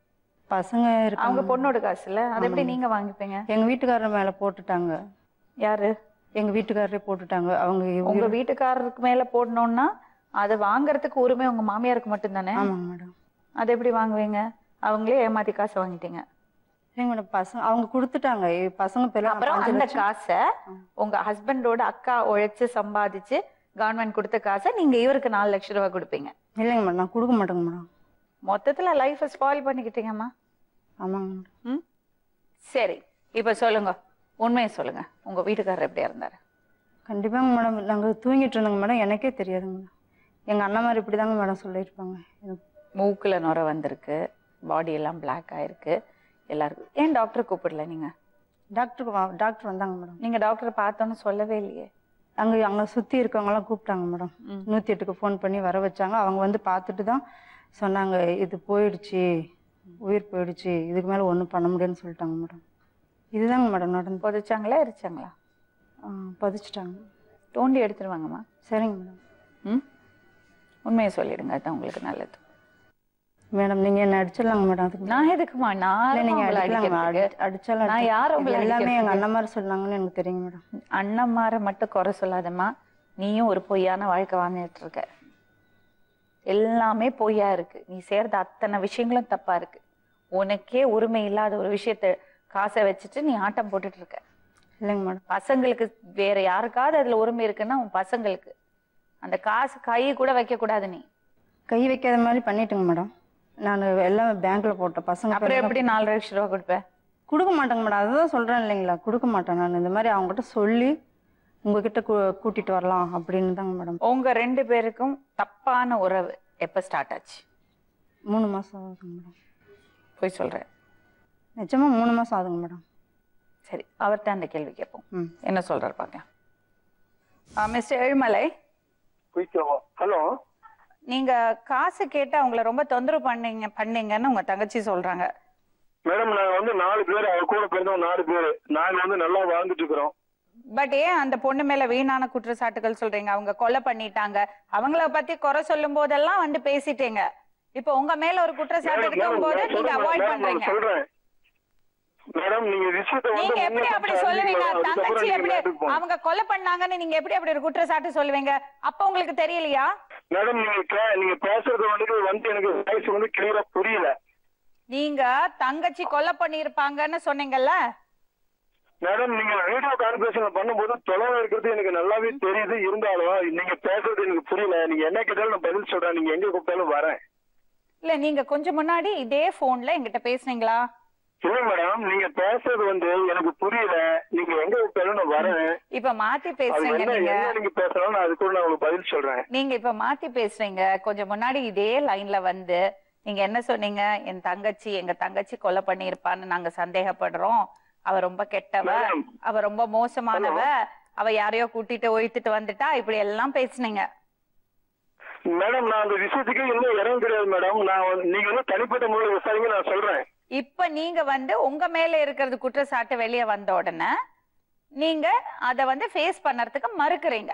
G: பசங்க
D: அவங்க
G: இருக்காங்க
D: பொண்ணோட காசு இல்ல அது எப்படி நீங்க வாங்கிப்பீங்க
G: எங்க வீட்டுக்காரர் மேல போட்டுட்டாங்க
D: யாரு
G: எங்க வீட்டுக்காரரே போட்டுட்டாங்க அவங்க
D: உங்க வீட்டுக்காரருக்கு மேல போடணும்னா அதை வாங்குறதுக்கு உரிமை உங்க மாமியாருக்கு மட்டும்தானே
G: ஆமாங்க மேடம்
D: அதை எப்படி வாங்குவீங்க அவங்களே ஏமாத்தி காசு வாங்கிட்டீங்க
G: சரிங்க மேடம் பசங்க அவங்க கொடுத்துட்டாங்க இ- பசங்க பேர்ல
D: அப்புறம்
G: அஞ்சு
D: அந்த
G: லட்சம்.
D: காசை உங்க ஹஸ்பண்டோட அக்கா உழைச்சு சம்பாதிச்சு கவர்மெண்ட் கொடுத்த காசை நீங்க இவருக்கு நாலு லட்சம் ரூபாய் கொடுப்பீங்க
G: இல்லைங்க மேடம் நான் கொடுக்க மாட்டேங்க மேடம்
D: மொத்தத்துல லைஃப ஸ்பாயில் பண்ணிக்கிட்டீங்கம்மா
G: ஆமாங்க மேடம்
D: ம் சரி இப்ப சொல்லுங்க உண்மையை சொல்லுங்க உங்க வீட்டுக்காரர் எப்படி இருந்தாரு
G: கண்டிப்பாங்க மேடம் நாங்க தூங்கிட்டு இருந்தோங்க மேடம் எனக்கே தெரியாதுங்க மேடம் எங்க அண்ணன் மாதிரி இப்படிதாங்க மேடம் சொல்லியிருப்பாங்க எனக்கு
D: மூக்குல நுர வந்திருக்கு பாடி எல்லாம் பிளாக் ஆயிருக்கு எல்லாருக்கும் ஏன் டாக்டர் கூப்பிடல நீங்க
G: டாக்டருக்கு வா- டாக்டர் வந்தாங்க மேடம்
D: நீங்க டாக்டரை பார்த்தோன்னு சொல்லவே இல்லையே
G: அங்க அங்க சுத்தி இருக்கவங்கலாம் கூப்பிட்டாங்க மேடம்
D: ம்.
G: நூத்தி எட்டுக்கு ஃபோன் பண்ணி வர வச்சாங்க அவங்க வந்து பார்த்துட்டு தான் சொன்னாங்க இது போயிடுச்சு உயிர் போயிடுச்சு இதுக்கு மேல ஒண்ணும் பண்ண முடியாதுன்னு சொல்லிட்டாங்க மேடம் இதுதாங்க மேடம் நடந்து
D: புதைச்சாங்களா எரிச்சாங்களா
G: ஆ, பதிச்சிட்டாங்க
D: தோண்டி எடுத்துருவாங்கம்மா
G: சரிங்க மேடம்
D: ம் உண்மையை சொல்லிடுங்க அதுதான் உங்களுக்கு நல்லது
G: மேடம் நீங்க என்ன அடிச்சிடலாங்க மேடம் அதுக்கு
D: நான் எதுக்குமா நான்
G: இல்ல, நீங்க
D: உங்களை
G: அடிக்கலாங்க மேடம்.
D: அடிக்கிறதுக்கு?
G: அடி- அடிச்சாலும்
D: நான் யார்
G: அடிச்சு-
D: உங்களை
G: இது எல்லாமே எங்க
D: அடிக்கிறதுக்கு?
G: அண்ணன் மாதிரி சொன்னாங்கன்னு எனக்கு தெரியுங்க மேடம்
D: அண்ணன்மாரை மட்டும் குறை சொல்லாதம்மா நீயும் ஒரு பொய்யான வாழ்க்கை வாழ்ந்துட்டு இருக்க எல்லாமே பொய்யா இருக்கு நீ சேர்ந்த அத்தனை விஷயங்களும் தப்பா இருக்கு உனக்கே உரிமை இல்லாத ஒரு விஷயத்த காசை வச்சுட்டு நீ ஆட்டம் போட்டுட்டு இருக்க
G: இல்லைங்க மேடம்
D: பசங்களுக்கு வேற யாருக்காவது அதுல உரிமை இருக்குன்னா உன் பசங்களுக்கு அந்த காசு கை கூட வைக்க கூடாது நீ
G: கை வைக்காத மாதிரி பண்ணிட்டுங்க மேடம் நான் எல்லாம் பேங்க்ல போட்டேன் பசங்க
D: அப்புறம்
G: பேர்ல
D: எப்படி நாலு லட்சம் ரூபா கொடுப்ப
G: கொடுக்க மாட்டேங்க மேடம் அதுதான் சொல்றேன் இல்லைங்களா கொடுக்க மாட்டேன் நான் இந்த மாதிரி அவங்ககிட்ட சொல்லி உங்ககிட்ட கூ- கூட்டிட்டு வரலாம் அப்படின்னு தாங்க மேடம்
D: உங்க ரெண்டு பேருக்கும் தப்பான உறவு எப்ப ஸ்டார்ட் ஆச்சு
G: மூணு மாசம் ஆகுதுங்க மேடம்
D: போய் சொல்றேன்
G: நிஜமா மூணு மாசம் ஆகுதுங்க மேடம்
D: சரி அவர்கிட்ட அந்த கேள்வி கேட்போம்
G: ம்
D: என்ன சொல்றாரு பார்க்கலாம் மிஸ்டர் ஏழுமலை
E: ஹலோ
D: நீங்க காசு கேட்டு அவங்கள ரொம்ப தொந்தரவு பண்ணீங்க பண்ணீங்கன்னு உங்க தங்கச்சி சொல்றாங்க
E: மேடம் நாங்க வந்து நாலு பேர் அவர் கூட பிறந்தவங்க நாலு பேர் நாங்க வந்து நல்லா வாழ்ந்துட்டு இருக்கிறோம்
D: பட் ஏன் அந்த பொண்ணு மேல வீணான குற்றச்சாட்டுகள் சொல்றீங்க அவங்க கொலை பண்ணிட்டாங்க அவங்கள பத்தி குறை சொல்லும் போதெல்லாம் வந்து பேசிட்டீங்க இப்போ உங்க மேல ஒரு குற்றச்சாட்டு
E: மேடம்,
D: இருக்கும் போது
E: மேடம்,
D: நீங்க
E: சொல்றேன்
D: அவாய்ட்
E: மேடம், நான்
D: பண்றீங்க
E: சொல்றேன் மேடம் நீங்க விஷயத்தை வந்து
D: நீங்க எப்படி
E: முன்ன
D: அப்படி
E: வச்சு
D: சொல்லுவீங்க
E: அதுக்கப்புறம்
D: தங்கச்சி
E: நீங்க
D: எப்படி
E: நேரத்துக்கு போங்க.
D: அவங்க கொலை பண்ணாங்கன்னு நீங்க எப்படி அப்படி ஒரு குற்றச்சாட்டு சொல்லுவீங்க அப்ப உங்களுக்கு தெரியலையா
E: மேடம் நீங்க கே- நீங்க பேசுறது வந்து வந்து எனக்கு வாய்ஸ் வந்து கிளியரா புரியல
D: நீங்க தங்கச்சி கொலை பண்ணிருப்பாங்கன்னு சொன்னீங்கல்ல
E: மேடம் நீங்க வீடியோ கான்பரன்ஸ்ல பண்ணும்போது தொலைவில் இருக்கிறது எனக்கு நல்லாவே தெரியுது இருந்தாலும் நீங்க பேசுறது எனக்கு புரியல நீங்க என்ன கேட்டாலும் நான் பதில் சொல்றேன் நீங்க எங்க கூப்பிட்டாலும் வரேன்
D: இல்ல நீங்க கொஞ்சம் முன்னாடி இதே போன்ல என்கிட்ட பேசுனீங்களா
E: இல்ல மேடம் நீங்க பேசுறது வந்து எனக்கு புரியல நீங்க எங்க கூப்பிட்டாலும் நான் வரேன்
D: இப்ப மாத்தி
E: அது
D: பேசுறீங்க
E: என்ன
D: நீங்க
E: என்ன நீங்க பேசலாம் நான் அதுக்குள்ள நான் உங்களுக்கு பதில் சொல்றேன்
D: நீங்க இப்ப மாத்தி பேசுறீங்க கொஞ்சம் முன்னாடி இதே லைன்ல வந்து நீங்க என்ன சொன்னீங்க என் தங்கச்சி எங்க தங்கச்சி கொலை பண்ணியிருப்பான்னு நாங்க சந்தேகப்படுறோம் அவ ரொம்ப கெட்டவ
E: மேடம்.
D: அவ ரொம்ப மோசமானவ அவ யாரையோ கூட்டிட்டு ஒழித்துட்டு வந்துட்டா இப்படி எல்லாம் பேசுனீங்க
E: மேடம் நான் அந்த விஷயத்துக்கு இன்னும் இடம் கிடையாது மேடம் நான் வந்து- நீங்க வந்து தனிப்பட்ட முறையில் விசாரிங்க நான் சொல்றேன்
D: இப்ப நீங்க வந்து உங்க மேல இருக்கிறது குற்றச்சாட்டு வெளியே வந்த உடனே நீங்க அத வந்து ஃபேஸ் பண்ணறதுக்கு மறுக்கிறீங்க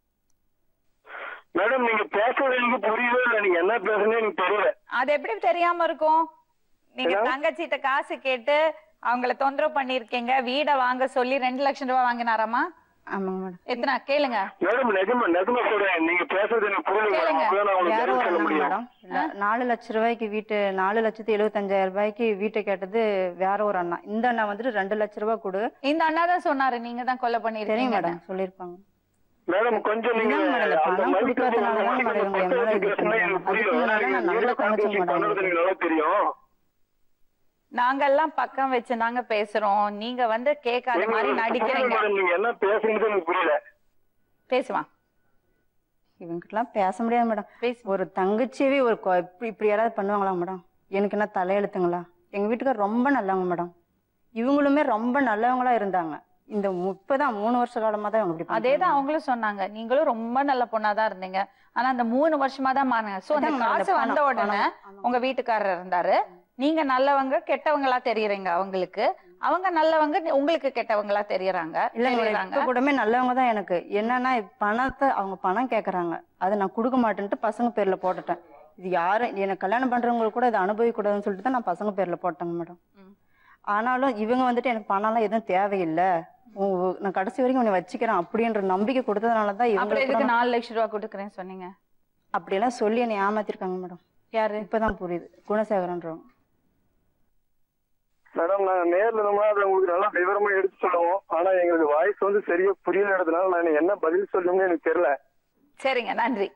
E: மேடம் நீங்க பேசுறது எனக்கு புரியவே இல்லை நீங்க என்ன பேசுறீங்க எனக்கு தெரியல
D: அது எப்படி தெரியாம இருக்கும் நீங்க
E: Hello?
D: தங்கச்சிட்ட காசு கேட்டு அவங்கள தொந்தரவு பண்ணிருக்கீங்க வீடை வாங்க சொல்லி ரெண்டு லட்சம் ரூபாய் வாங்கினாராமா
G: ஆமாங்க மேடம்
D: எத்தனை கேளுங்க
E: மேடம் நிஜமா நிஜமா சொல்றேன் நீங்க பேசுறது எனக்கு புரியல மேடம்
D: கேளுங்க.
E: அப்பதான் நான் உங்களுக்கு
G: யாரும்
E: பதில் சொல்ல
G: வரணும்
E: முடியும்
G: மேடம் இல்ல, நாலு லட்ச ரூபாய்க்கு வீட்டு நாலு லட்சத்தி எழுபத்தஞ்சாயிரம் ரூபாய்க்கு வீட்டை கேட்டது வேற ஒரு அண்ணா இந்த அண்ணா வந்துட்டு ரெண்டு லட்ச ரூபாய் கொடு
D: இந்த அண்ணா தான் சொன்னாரு நீங்க தான் கொலை
G: தெரியும்
D: பண்ணிருக்கீங்க
G: மேடம் சொல்லியிருப்பாங்க
E: மேடம் கொஞ்சம் நீங்க
G: என்னங்க மேடம்,
E: அந்த
G: பணம்
E: மதிப்பு
G: கொடுக்கறதுனால தான்
E: வந்து
G: மேடம் இவங்க
E: பத்து
G: என் மேல இது
E: பேசுனா எனக்கு
G: பண்றாங்க.
E: புரியல.
G: அதுக்கு
E: ஆனா
G: முன்னாடி நான்
E: நீங்க
G: நல்ல
E: வீடியோ
G: தங்கச்சி
E: கான்ஃபரன்சிங்
G: மேடம்
E: பண்றது எனக்கு நல்லா தெரியும்
D: நாங்கெல்லாம் பக்கம் வச்சு நாங்க பேசுறோம் நீங்க வந்து கேட்காத மாதிரி
E: புரியல
D: நடிக்கிறீங்க
E: மேடம் நீங்க என்ன பேசுறீங்கன்னு எனக்கு புரியல
D: பேசுமா
G: இவங்கிட்டலாம் பேச முடியாது மேடம்
D: பேசு
G: ஒரு தங்கச்சியவே ஒரு கொ- இப்படி இப்படி யாராவது பண்ணுவாங்களா மேடம் எனக்கு என்ன தலையெழுத்துங்களா எங்க வீட்டுக்கார் ரொம்ப நல்லவங்க மேடம் இவங்களுமே ரொம்ப நல்லவங்களா இருந்தாங்க இந்த மு- இப்பதான் மூணு வருஷ காலமா தான் இவங்க இப்படி
D: அதே தான்
G: பண்றாங்க.
D: அவங்களும் சொன்னாங்க நீங்களும் ரொம்ப நல்ல பொண்ணா தான் இருந்தீங்க ஆனா அந்த மூணு வருஷமா தான் மாறினாங்க சோ அந்த
G: அதாங்க மேடம்,
D: காசு
G: இந்த
D: வந்த
G: பணம்,
D: உடனே
G: பணம். ஆமாங்க.
D: உங்க வீட்டுக்காரர் இருந்தாரு நீங்க நல்லவங்க கெட்டவங்களா தெரியறீங்க அவங்களுக்கு அவங்க நல்லவங்க உங்களுக்கு கெட்டவங்களா தெரியறாங்க
G: இல்லைங்க மேடம்,
D: தெரியறாங்க
G: இப்ப கூடமே நல்லவங்க தான் எனக்கு என்னன்னா இப்ப பணத்தை அவங்க பணம் கேக்குறாங்க அதை நான் கொடுக்க மாட்டேன்ட்டு பசங்க பேர்ல போட்டுட்டேன் இது யாரும் எனக்கு கல்யாணம் பண்றவங்களுக்கு கூட இதை அனுபவிக்க கூடாதுன்னு சொல்லிட்டு தான் நான் பசங்க பேர்ல போட்டேங்க மேடம்
D: ம்.
G: ஆனாலும் இவங்க வந்துட்டு எனக்கு பணம்லாம் எதுவும் தேவையில்லை உ- உ- நான் கடைசி வரைக்கும் உன்னை வச்சுக்கிறேன் அப்படின்ற நம்பிக்கை கொடுத்ததுனால தான்
D: அப்புறம்
G: இவங்களுக்கு
D: எதுக்கு
G: கூட
D: நாலு லட்சம் ரூபாய் கொடுக்குறேன்னு சொன்னீங்க
G: அப்படியெல்லாம் சொல்லி என்னை ஏமாத்திருக்காங்க மேடம்
D: யாரு
G: இப்பதான் புரியுது குணசேகரன்றவங்க
E: மேடம் நாங்க நேர்ல இருந்தோம்னா அதை உங்களுக்கு நல்லா விவரமா எடுத்து சொல்லுவோம் ஆனா எங்களுக்கு வாய்ஸ் வந்து சரியா புரியலன்றதுனால நான் என்ன பதில் சொல்லணும்னு எனக்கு தெரியல
D: சரிங்க நன்றி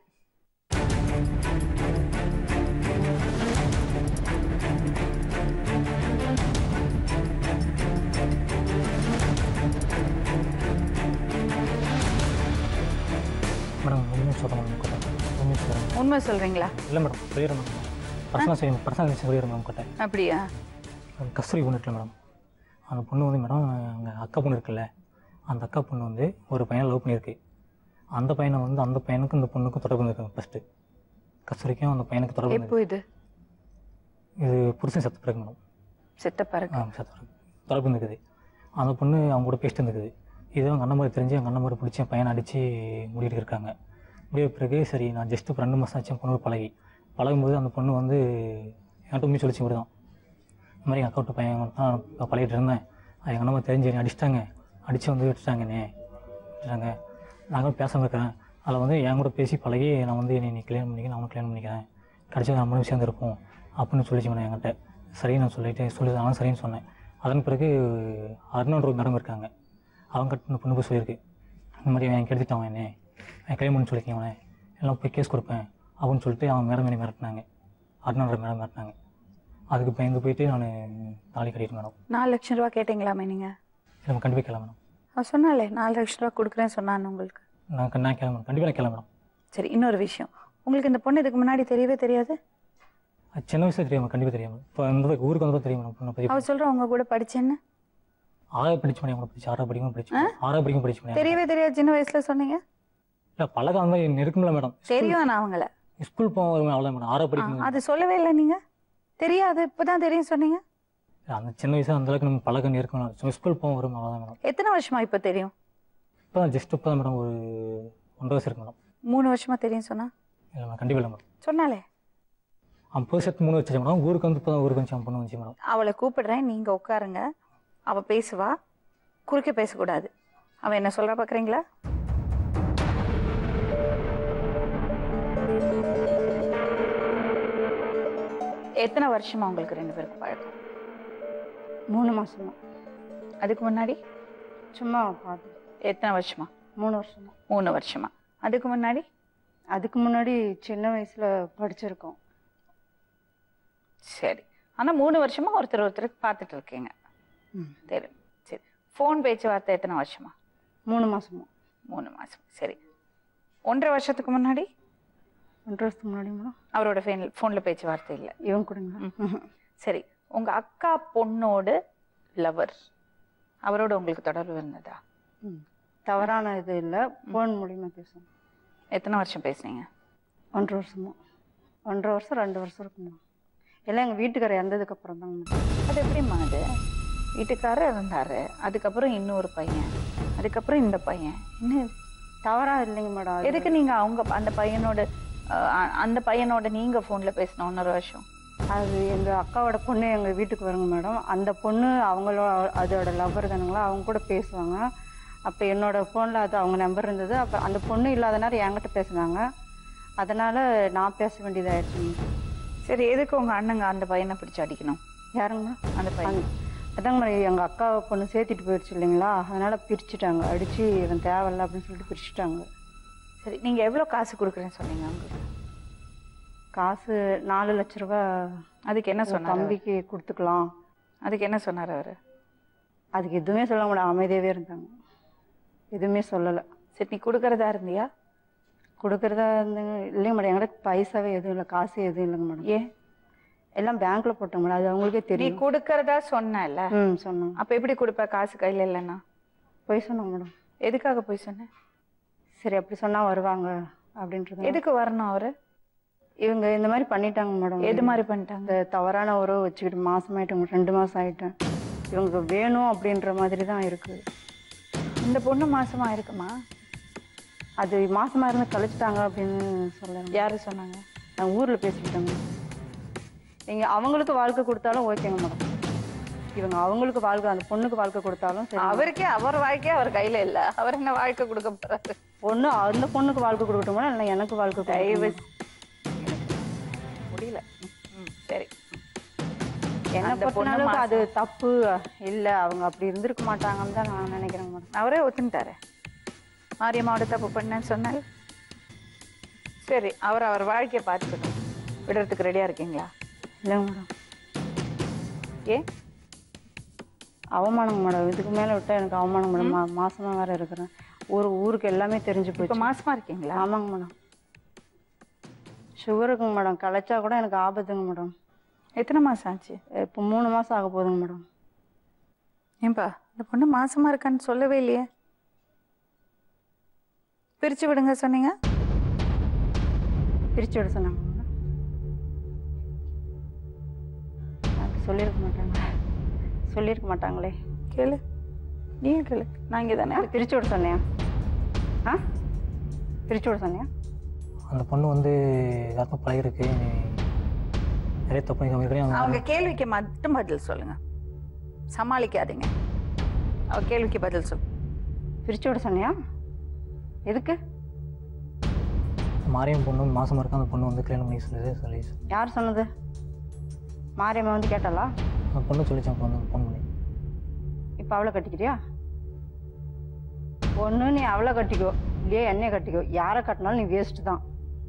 F: மேடம் உண்மையை சொல்கிறேன் மேடம் உங்கள்கிட்ட உண்மையை சொல்கிறேன்
D: உண்மை சொல்றீங்களா
F: இல்லை மேடம் சொல்லிடுறேன் மேடம் பர்சனல் செய்ய பர்சனல் விஷயம் சொல்லிடுறேன் மேம் உங்கள்கிட்ட
D: அப்படியா
F: அந்த கஸ்தூரி பொண்ணு இருக்குல்ல மேடம் அந்த பொண்ணு வந்து மேடம் அங்கே அக்கா பொண்ணு இருக்குல்ல அந்த அக்கா பொண்ணு வந்து ஒரு பையனை லவ் பண்ணியிருக்கு அந்த பையனை வந்து அந்த பையனுக்கும் இந்த பொண்ணுக்கும் தொடர்பு இருந்திருக்காங்க ஃபஸ்ட்டு கஸ்தூரிக்கும் அந்த பையனுக்கு தொடர்பு
D: எப்போ
F: இருந்தது
D: இது
F: இது புருஷன் செத்த பிறகு மேடம்
D: செத்த பிறகு
F: ஆ செத்த பிறகு தொடர்பு இருந்துக்குது அந்த பொண்ணு அவங்க கூட பேசிட்டு இருந்துக்குது இது அவங்க அண்ணன் மாதிரி தெரிஞ்சு எங்கள் அண்ணன் மாதிரி பிடிச்சி என் பையனை அடித்து முடிட்டு இருக்காங்க முடிய பிறகு சரி நான் ஜஸ்ட்டு ஒரு ரெண்டு மாதம் ஆச்சு என் பொண்ணு பழகி பழகும்போது அந்த பொண்ணு வந்து என்கிட்ட உண்மை சொல்லிச்சு இப்படி தான் இந்த மாதிரி எங்கள் அக்கா விட்டு பையன் தான் நான் பழகிட்டு இருந்தேன் அது எங்கள் அண்ணன் தெரிஞ்சு என்னை அடிச்சிட்டாங்க அடித்து வந்து விட்டுட்டாங்க என்னை விட்டுட்டாங்க நாங்கள் பேசாமல் இருக்கிறேன் அதில் வந்து என் கூட பேசி பழகி நான் வந்து என்னை நீ கல்யாணம் பண்ணிக்க நான் உனக்கு கல்யாணம் பண்ணிக்கிறேன் கடைசியாக நம்ம சேர்ந்துருப்போம் அப்படின்னு சொல்லிச்சு மேடம் என்கிட்ட சரி நான் சொல்லிட்டு சொல்லி நானும் சரின்னு சொன்னேன் அதன் பிறகு அருணன்ற ஒரு மேடம் இருக்காங்க அவங்க இந்த பொண்ணு போய் சொல்லியிருக்கு இந்த மாதிரி அவன் கெடுத்துட்டான் என்னை அவன் கல்யாணம் பண்ணி சொல்லியிருக்கேன் அவனை எல்லாம் போய் கேஸ் கொடுப்பேன் அப்படின்னு சொல்லிட்டு அவன் மேடம் என்னை மிரட்டினாங்க அருணன்ற மேடம் மிரட்டினாங்க அதுக்கு பயந்து போயிட்டு நான் தாலி கட்டிட்டு மேடம்
D: நாலு லட்சம் ரூபாய் கேட்டீங்களாமே நீங்க
F: நம்ம கண்டிப்பாக கேட்கலாம் மேடம்
D: அவ சொன்னாலே நாலு லட்சம் ரூபாய் கொடுக்குறேன்னு சொன்னான்னு உங்களுக்கு
F: நான் க- நான் கேட்கலாம் மேடம் கண்டிப்பாக நான் கேட்கலாம் மேடம்
D: சரி இன்னொரு விஷயம் உங்களுக்கு இந்த பொண்ணு இதுக்கு முன்னாடி தெரியவே தெரியாது
F: அது சின்ன வயசுல தெரியாமல் கண்டிப்பாக தெரியாமல் இப்போ இந்த ஊருக்கு வந்து தெரியும் மேடம் பொண்ணை பற்றி
D: அவ சொல்ற உங்க கூட படிச்சேன்னு
F: ஆறாவது படிச்சு பண்ணி அவங்கள படிச்சு ஆறாவது படிக்கும் படிச்சு ஆறாவது படிக்கும் படிச்சு பண்ணி
D: தெரியவே தெரியாது சின்ன வயசுல சொன்னீங்க
F: இல்லை பழக அந்த மாதிரி நெருக்கமில்ல மேடம்
D: தெரியும் நான் அவங்கள
F: ஸ்கூல் போவோம் அவ்வளோ மேடம் ஆறாவது
D: ஆ,
F: படிக்கும்
D: அது சொல்லவே இல்லை நீங்க தெரியாது இப்பதான் தெரியும் சொன்னீங்க
F: அந்த சின்ன வயசுல அந்த அளவுக்கு நம்ம பழக நெருக்கம் சும்மா ஸ்கூல் போவோம் வரும் அவ்வளோதான் மேடம்
D: எத்தனை வருஷமா இப்ப தெரியும்
F: இப்போ தான் ஜஸ்ட் இப்போ தான் மேடம் ஒரு ஒன்றரை வருஷம் இருக்கு மேடம்
D: மூணு வருஷமா தெரியும் சொன்னா
F: இல்லை மேடம் கண்டிப்பாக இல்லை மேடம்
D: சொன்னாலே
F: அவன் புது செட் மூணு வச்சு மேடம் ஊருக்கு வந்து இப்போ தான் ஊருக்கு வந்து அவன் பொண்ணு வந்துச்சு மேடம்
D: அவளை கூப்பிடுறேன் நீங்க உட்காருங்க அவ பேசுவா குறுக்க பேசக்கூடாது அவ என்ன சொல்றா பாக்குறீங்களா எத்தனை வருஷமா உங்களுக்கு ரெண்டு பேருக்கு பழக்கம்
G: மூணு மாசமா
D: அதுக்கு முன்னாடி
G: சும்மா பார்த்து
D: எத்தனை வருஷமா
G: மூணு வருஷமா
D: மூணு வருஷமா அதுக்கு முன்னாடி
G: அதுக்கு முன்னாடி சின்ன வயசுல படிச்சிருக்கோம்
D: சரி ஆனா மூணு வருஷமா ஒருத்தர் ஒருத்தருக்கு பார்த்துட்டு இருக்கீங்க
G: ம்.
D: சரி சரி ஃபோன் பேச்சுவார்த்தை எத்தனை வருஷமா
G: மூணு மாசமா
D: மூணு மாசம் சரி ஒன்றரை வருஷத்துக்கு முன்னாடி
G: ஒன்றரை வருஷத்துக்கு முன்னாடி மேடம்
D: அவரோட ஃபோன் ஃபோனில் பேச்சுவார்த்தை இல்லை
G: இவங்க கொடுங்க ம்ஹும்.
D: சரி உங்க அக்கா பொண்ணோட லவர் அவரோட உங்களுக்கு தொடர்பு இருந்ததா
G: ம். தவறான இது இல்லை ஃபோன் மூலியமாக பேசுவோம்
D: எத்தனை வருஷம் பேசுனீங்க
G: ஒன்றரை வருஷமா ஒன்றரை வருஷம் ரெண்டு வருஷம் இருக்குமா எல்லாம் எங்கள் வீட்டுக்காரர் இறந்ததுக்கு அப்புறம் தாங்க மேடம்
D: அது எப்படிம்மா அது வீட்டுக்காரர் இருந்தாரு அதுக்கப்புறம் இன்னொரு பையன் அதுக்கப்புறம் இந்த பையன் என்ன இது?
G: தவறாக இல்லைங்க மேடம் அது
D: எதுக்கு நீங்க அவங்க அந்த பையனோட அஹ், அ- அந்த பையனோட நீங்க ஃபோன்ல பேசின ஒன்றரை வருஷம்
G: அது எங்கள் அக்காவோட பொண்ணு எங்கள் வீட்டுக்கு வருங்க மேடம் அந்த பொண்ணு அவங்களோட அதோட லவ்வர் தானுங்களா அவங்க கூட பேசுவாங்க அப்போ என்னோட ஃபோனில் அது அவங்க நம்பர் இருந்தது அப்போ அந்த பொண்ணு இல்லாத நேரம் என்கிட்ட பேசுனாங்க அதனால் நான் பேச வேண்டியதாயிடுச்சுங்க
D: சரி எதுக்கு உங்க அண்ணங்க அந்த பையனை பிடிச்சு அடிக்கணும்
G: யாருங்க
D: அந்த பையன்
G: அந்த- அதாங்க மேடம் எங்கள் அக்கா பொண்ணு சேர்த்திட்டு போயிடுச்சு இல்லைங்களா அதனால் பிரிச்சுட்டாங்க அடித்து இவன் தேவையில்ல அப்படின்னு சொல்லிட்டு பிரிச்சுட்டாங்க
D: சரி நீங்க எவ்வளவு காசு கொடுக்குறேன்னு சொன்னீங்க அவங்களுக்கு
G: காசு நாலு லட்ச ரூபா
D: அதுக்கு என்ன
G: உன்
D: சொன்னாரு அவரு?
G: தம்பிக்கு கொடுத்துக்கலாம்
D: அதுக்கு என்ன சொன்னார் அவரு
G: அதுக்கு எதுவுமே சொல்ல முடியாது அமைதியாகவே இருந்தாங்க எதுவுமே சொல்லலை
D: சரி நீ கொடுக்கறதா இருந்தியா
G: கொடுக்குறதா இருந்துங்க இல்லைங்க மேடம் என்கிட்ட பைசாவே எதுவும் இல்லை காசு எதுவும் இல்லைங்க மேடம்
D: ஏன்
G: எல்லாம் பேங்க்ல போட்டோங்க மேடம் அது அவங்களுக்கே
D: நீ
G: தெரியும்
D: கொடுக்கறதா சொன்னல
G: ம் சொன்னாங்க
D: அப்ப எப்படி கொடுப்ப காசு கையில இல்லைன்னா
G: போய் சொன்னாங்க மேடம்
D: எதுக்காக போய் சொன்னேன்
G: சரி அப்படி சொன்னா வருவாங்க அப்படின்றது
D: எதுக்கு வரணும் அவரு
G: இவங்க இந்த மாதிரி பண்ணிட்டாங்க மேடம்
D: எது மாதிரி பண்ணிட்டாங்க
G: இந்த தவறான உறவு வச்சுக்கிட்டு மாசமாயிட்டாங்க ரெண்டு மாசம் ஆயிட்டேன் இவங்க வேணும் அப்படின்ற மாதிரி தான் இருக்கு
D: இந்த பொண்ணு மாசமா இருக்குமா
G: அது மாசமா இருந்து கழிச்சிட்டாங்க அப்படின்னு சொல்லுங்க
D: யாரு சொன்னாங்க
G: நான் ஊர்ல பேசிக்கிட்டாங்க நீங்க அவங்களுக்கு வாழ்க்கை கொடுத்தாலும் ஓகேங்க மேடம் இவங்க அவங்களுக்கு வாழ்க்கை அந்த பொண்ணுக்கு வாழ்க்கை கொடுத்தாலும் சரி
D: அவருக்கே அவர் வாழ்க்கை அவர் கையில இல்ல அவர் என்ன வாழ்க்கை கொடுக்க போறாரு
G: பொண்ணு அந்த பொண்ணுக்கு வாழ்க்கை கொடுக்கட்டுமா இல்லை எனக்கு வாழ்க்கை
D: தயவு
G: கொடுக்கட்டுமா?
D: முடியல ம், சரி
G: என்ன
D: அந்த பொண்ணு
G: பொறுத்தளவுக்கு அது தப்பு இல்ல அவங்க அப்படி இருந்திருக்க மாட்டாங்கன்னு தான் நான் நினைக்கிறேன் மேடம்
D: அவரே ஒத்துட்டாரு மாரியம்மாவோட தப்பு பண்ணேன்னு சொன்னாரு சரி அவர் அவர் வாழ்க்கையை பார்த்துக்கட்டும் விடுறதுக்கு ரெடியா இருக்கீங்களா
G: இல்லைங்க மேடம்
D: ஏன்
G: அவமானம் மேடம் இதுக்கு மேல விட்டா எனக்கு அவமானம் மேடம் மா- மாசமா வேற இருக்கிறேன் ஊர் ஊருக்கு எல்லாமே தெரிஞ்சு
D: இப்ப
G: போச்சு
D: மாசமா இருக்கீங்களா
G: ஆமாங்க மேடம் சுகருக்குங்க மேடம் கலைச்சா கூட எனக்கு ஆபத்துங்க மேடம்
D: எத்தனை மாசம் ஆச்சு
G: இப்போ மூணு மாசம் ஆக போகுதுங்க மேடம்
D: ஏன்பா இந்த பொண்ணு மாசமா இருக்கான்னு சொல்லவே இல்லையே பிரிச்சு விடுங்க சொன்னீங்க
G: பிரிச்சு விட சொன்னாங்க மேடம் அப்படி சொல்லியிருக்க மாட்டாங்க சொல்லியிருக்க மாட்டாங்களே
D: கேளு நீ கேளு நான் இங்கே தானே
G: அப்படி பிரிச்சு விட சொன்னியா ஆ பிரிச்சு விட சொன்னியா
F: அந்த பொண்ணு வந்து யாருக்கும் பழகிருக்கு நீ நிறைய தப்பு பண்ணி காமிக்கிறேன்
D: அவங்க கேள்விக்கு மட்டும் பதில் சொல்லுங்க சமாளிக்காதீங்க அவ கேள்விக்கு பதில் சொல்லு
G: பிரிச்சு விட சொன்னியா எதுக்கு
F: மாரியம் பொண்ணு மாசமா இருக்க அந்த பொண்ணு வந்து கல்யாணம் பண்ணி சொல்லுது சொல்லி
G: யார் சொன்னது மாரியம்மா வந்து கேட்டாளா
F: அந்த பொண்ணு சொல்லிச்சான் பொண்ணு ஃபோன் பண்ணி
G: இப்போ அவளை கட்டிக்கிறியா ஒன்று நீ அவளை கட்டிக்கோ இல்லையே என்னைய கட்டிக்கோ யாரை கட்டினாலும் நீ வேஸ்ட் தான்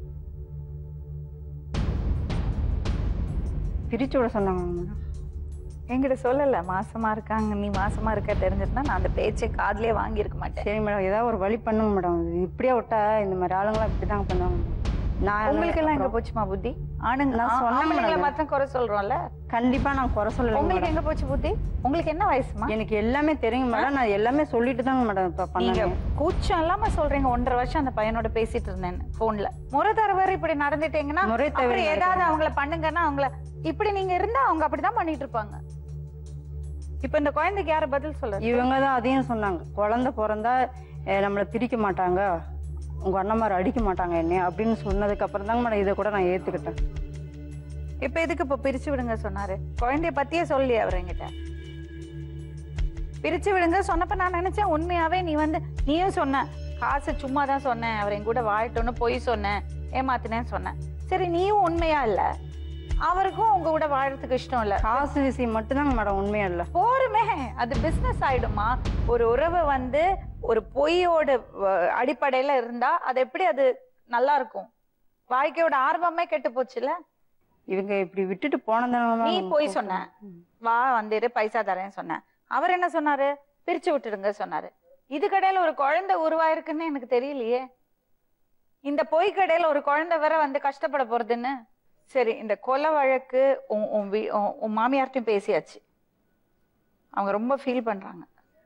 G: பிரிச்சு விட சொன்னாங்க மேடம்
D: என்கிட்ட சொல்லல மாசமா இருக்காங்க நீ மாசமா இருக்க தெரிஞ்சிருந்தா நான் அந்த பேச்சை காதுலயே வாங்கியிருக்க மாட்டேன்
G: சரி மேடம் ஏதாவது ஒரு வழி பண்ணுங்க மேடம் இது இப்படியே விட்டா இந்த மாதிரி ஆளுங்களாம் இப்படி தாங்க பண்ணுவாங்க நான்
D: உங்களுக்கு எல்லாம் எங்க
G: அப்புறம்
D: போச்சுமா புத்தி ஆணுங்க
G: நான் சொன்னேன்
D: ஆம்பளைங்களை
G: madam.
D: மாத்திரம் குறை சொல்றோம்ல
G: கண்டிப்பா நான் குறை சொல்லலை
D: உங்களுக்கு
G: மேடம்
D: எங்க போச்சு புத்தி உங்களுக்கு என்ன வயசுமா
G: எனக்கு எல்லாமே தெரியும் மேடம் நான் எல்லாமே சொல்லிட்டு தாங்க மேடம் இப்போ
D: நீங்க
G: பண்ணேன்
D: கூச்சம் இல்லாம சொல்றீங்க ஒன்றரை வருஷம் அந்த பையனோட பேசிட்டு இருந்தேன்னு போன்ல முறை தரவர் இப்படி நடந்துட்டீங்கன்னா
G: முறை தவறி
D: அப்புறம் ஏதாவது
G: நடக்குது.
D: அவங்கள பண்ணுங்கன்னா அவங்கள இப்படி நீங்க இருந்தா அவங்க அப்படிதான் பண்ணிட்டு இருப்பாங்க இப்ப இந்த குழந்தைக்கு யார பதில் சொல்ல
G: இவங்க தான் அதையும் சொன்னாங்க குழந்தை பிறந்தா அஹ், நம்மளை பிரிக்க மாட்டாங்க உங்க அண்ணன்மார் அடிக்க மாட்டாங்க என்னைய அப்படின்னு சொன்னதுக்கு அப்புறம் தாங்க மேடம் இதை கூட நான் ஏத்துக்கிட்டேன்
D: இப்ப எதுக்கு இப்ப பிரிச்சு விடுங்க சொன்னாரு குழந்தைய பத்தியே சொல்லி அவர் என்கிட்ட பிரிச்சு விடுங்க சொன்னப்ப நான் நினைச்சேன் உண்மையாவே நீ வந்து நீயும் சொன்ன காசு சும்மா தான் சொன்னேன் அவர் என் கூட வாழட்டும்னு பொய் சொன்னேன் ஏமாத்தினேன்னு சொன்னேன் சரி நீயும் உண்மையா இல்ல அவருக்கும் உங்க கூட வாழறதுக்கு இஷ்டம் இல்ல
G: காசு விஷயம் மட்டும்தாங்க மேடம் உண்மையா இல்லை
D: போருமே அது பிசினஸ் ஆயிடுமா ஒரு உறவு வந்து ஒரு பொய்யோட வ- அடிப்படையில இருந்தா அது எப்படி அது நல்லா இருக்கும் வாழ்க்கையோட ஆர்வமே கெட்டு போச்சுல
G: இவங்க இப்படி விட்டுட்டு போனதாங்க
D: நீ போய் சொன்ன வா வந்துரு பைசா தரேன்னு சொன்னேன் அவர் என்ன சொன்னாரு பிரிச்சு விட்டுடுங்க சொன்னாரு இதுக்கடையில ஒரு குழந்தை உருவாயிருக்குன்னு எனக்கு தெரியலையே இந்த பொய் கடையில ஒரு குழந்தை வேற வந்து கஷ்டப்பட போறதுன்னு சரி இந்த கொலை வழக்கு உன் உன் வீ- உன் உன் மாமியார்ட்டையும் பேசியாச்சு அவங்க ரொம்ப ஃபீல் பண்றாங்க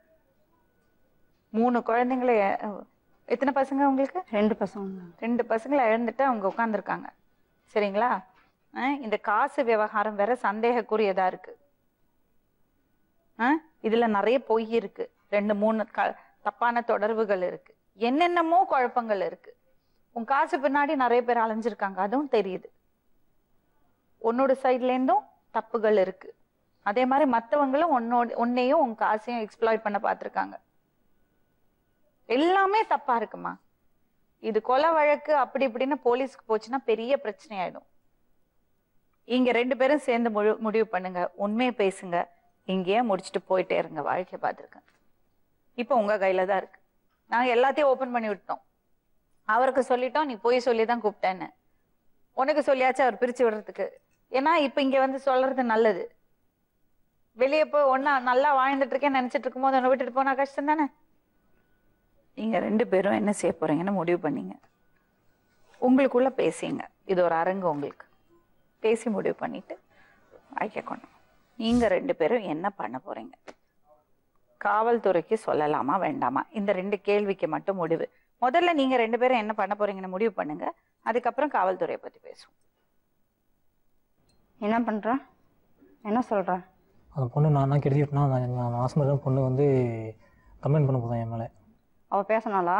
D: மூணு குழந்தைங்களை அஹ், எத்தனை பசங்க உங்களுக்கு
G: ரெண்டு பசங்க
D: ரெண்டு பசங்களை இழந்துட்டு அவங்க உட்காந்துருக்காங்க சரிங்களா அஹ், இந்த காசு விவகாரம் வேற சந்தேகக்குரியதா இருக்கு அஹ், இதுல நிறைய பொய் இருக்கு ரெண்டு மூணு க தப்பான தொடர்புகள் இருக்கு என்னென்னமோ குழப்பங்கள் இருக்கு உன் காசு பின்னாடி நிறைய பேர் அலைஞ்சிருக்காங்க அதுவும் தெரியுது உன்னோட சைட்ல இருந்தும் தப்புகள் இருக்கு அதே மாதிரி மத்தவங்களும் உன்னோட உன்னையும் உன் காசையும் எக்ஸ்ப்ளாய்ட் பண்ண பார்த்திருக்காங்க எல்லாமே தப்பா இருக்குமா இது கொலை வழக்கு அப்படி இப்படின்னு போலீஸ்க்கு போச்சுன்னா பெரிய பிரச்சனை ஆயிடும் இங்க ரெண்டு பேரும் சேர்ந்து முழு முடிவு பண்ணுங்க உண்மையை பேசுங்க இங்கேயே முடிச்சுட்டு போயிட்டே இருங்க வாழ்க்கை பார்த்துருக்கேன் இப்போ உங்க கையில தான் இருக்கு நாங்க எல்லாத்தையும் ஓபன் பண்ணி விட்டோம் அவருக்கு சொல்லிட்டோம் நீ போய் சொல்லி தான் கூப்பிட்டேன்னு உனக்கு சொல்லியாச்சு அவர் பிரிச்சு விடுறதுக்கு ஏன்னா இப்ப இங்க வந்து சொல்றது நல்லது வெளியே போய் ஒன்னா நல்லா வாழ்ந்துட்டு இருக்கேன்னு நினைச்சிட்டு இருக்கும்போது உன்னை விட்டுட்டு போனா கஷ்டம் தானே நீங்க ரெண்டு பேரும் என்ன செய்ய போறீங்கன்னு முடிவு பண்ணீங்க உங்களுக்குள்ள பேசிங்க இது ஒரு அரங்கு உங்களுக்கு பேசி முடிவு பண்ணிட்டு வாழ்க்கை கொண்டு வாங்க. நீங்க ரெண்டு பேரும் என்ன பண்ண போறீங்க காவல்துறைக்கு சொல்லலாமா வேண்டாமா இந்த ரெண்டு கேள்விக்கு மட்டும் முடிவு முதல்ல நீங்க ரெண்டு பேரும் என்ன பண்ண போறீங்கன்னு முடிவு பண்ணுங்க அதுக்கப்புறம் காவல்துறையை பத்தி பேசுவோம்
G: என்ன பண்ற என்ன சொல்ற
F: அந்த பொண்ணு நான் நான் கெடுதி விட்டுனா நான் மாசம் பொண்ணு வந்து கம்ப்ளைண்ட் பண்ண போதும் என் மேலே
G: அவ பேசினாளா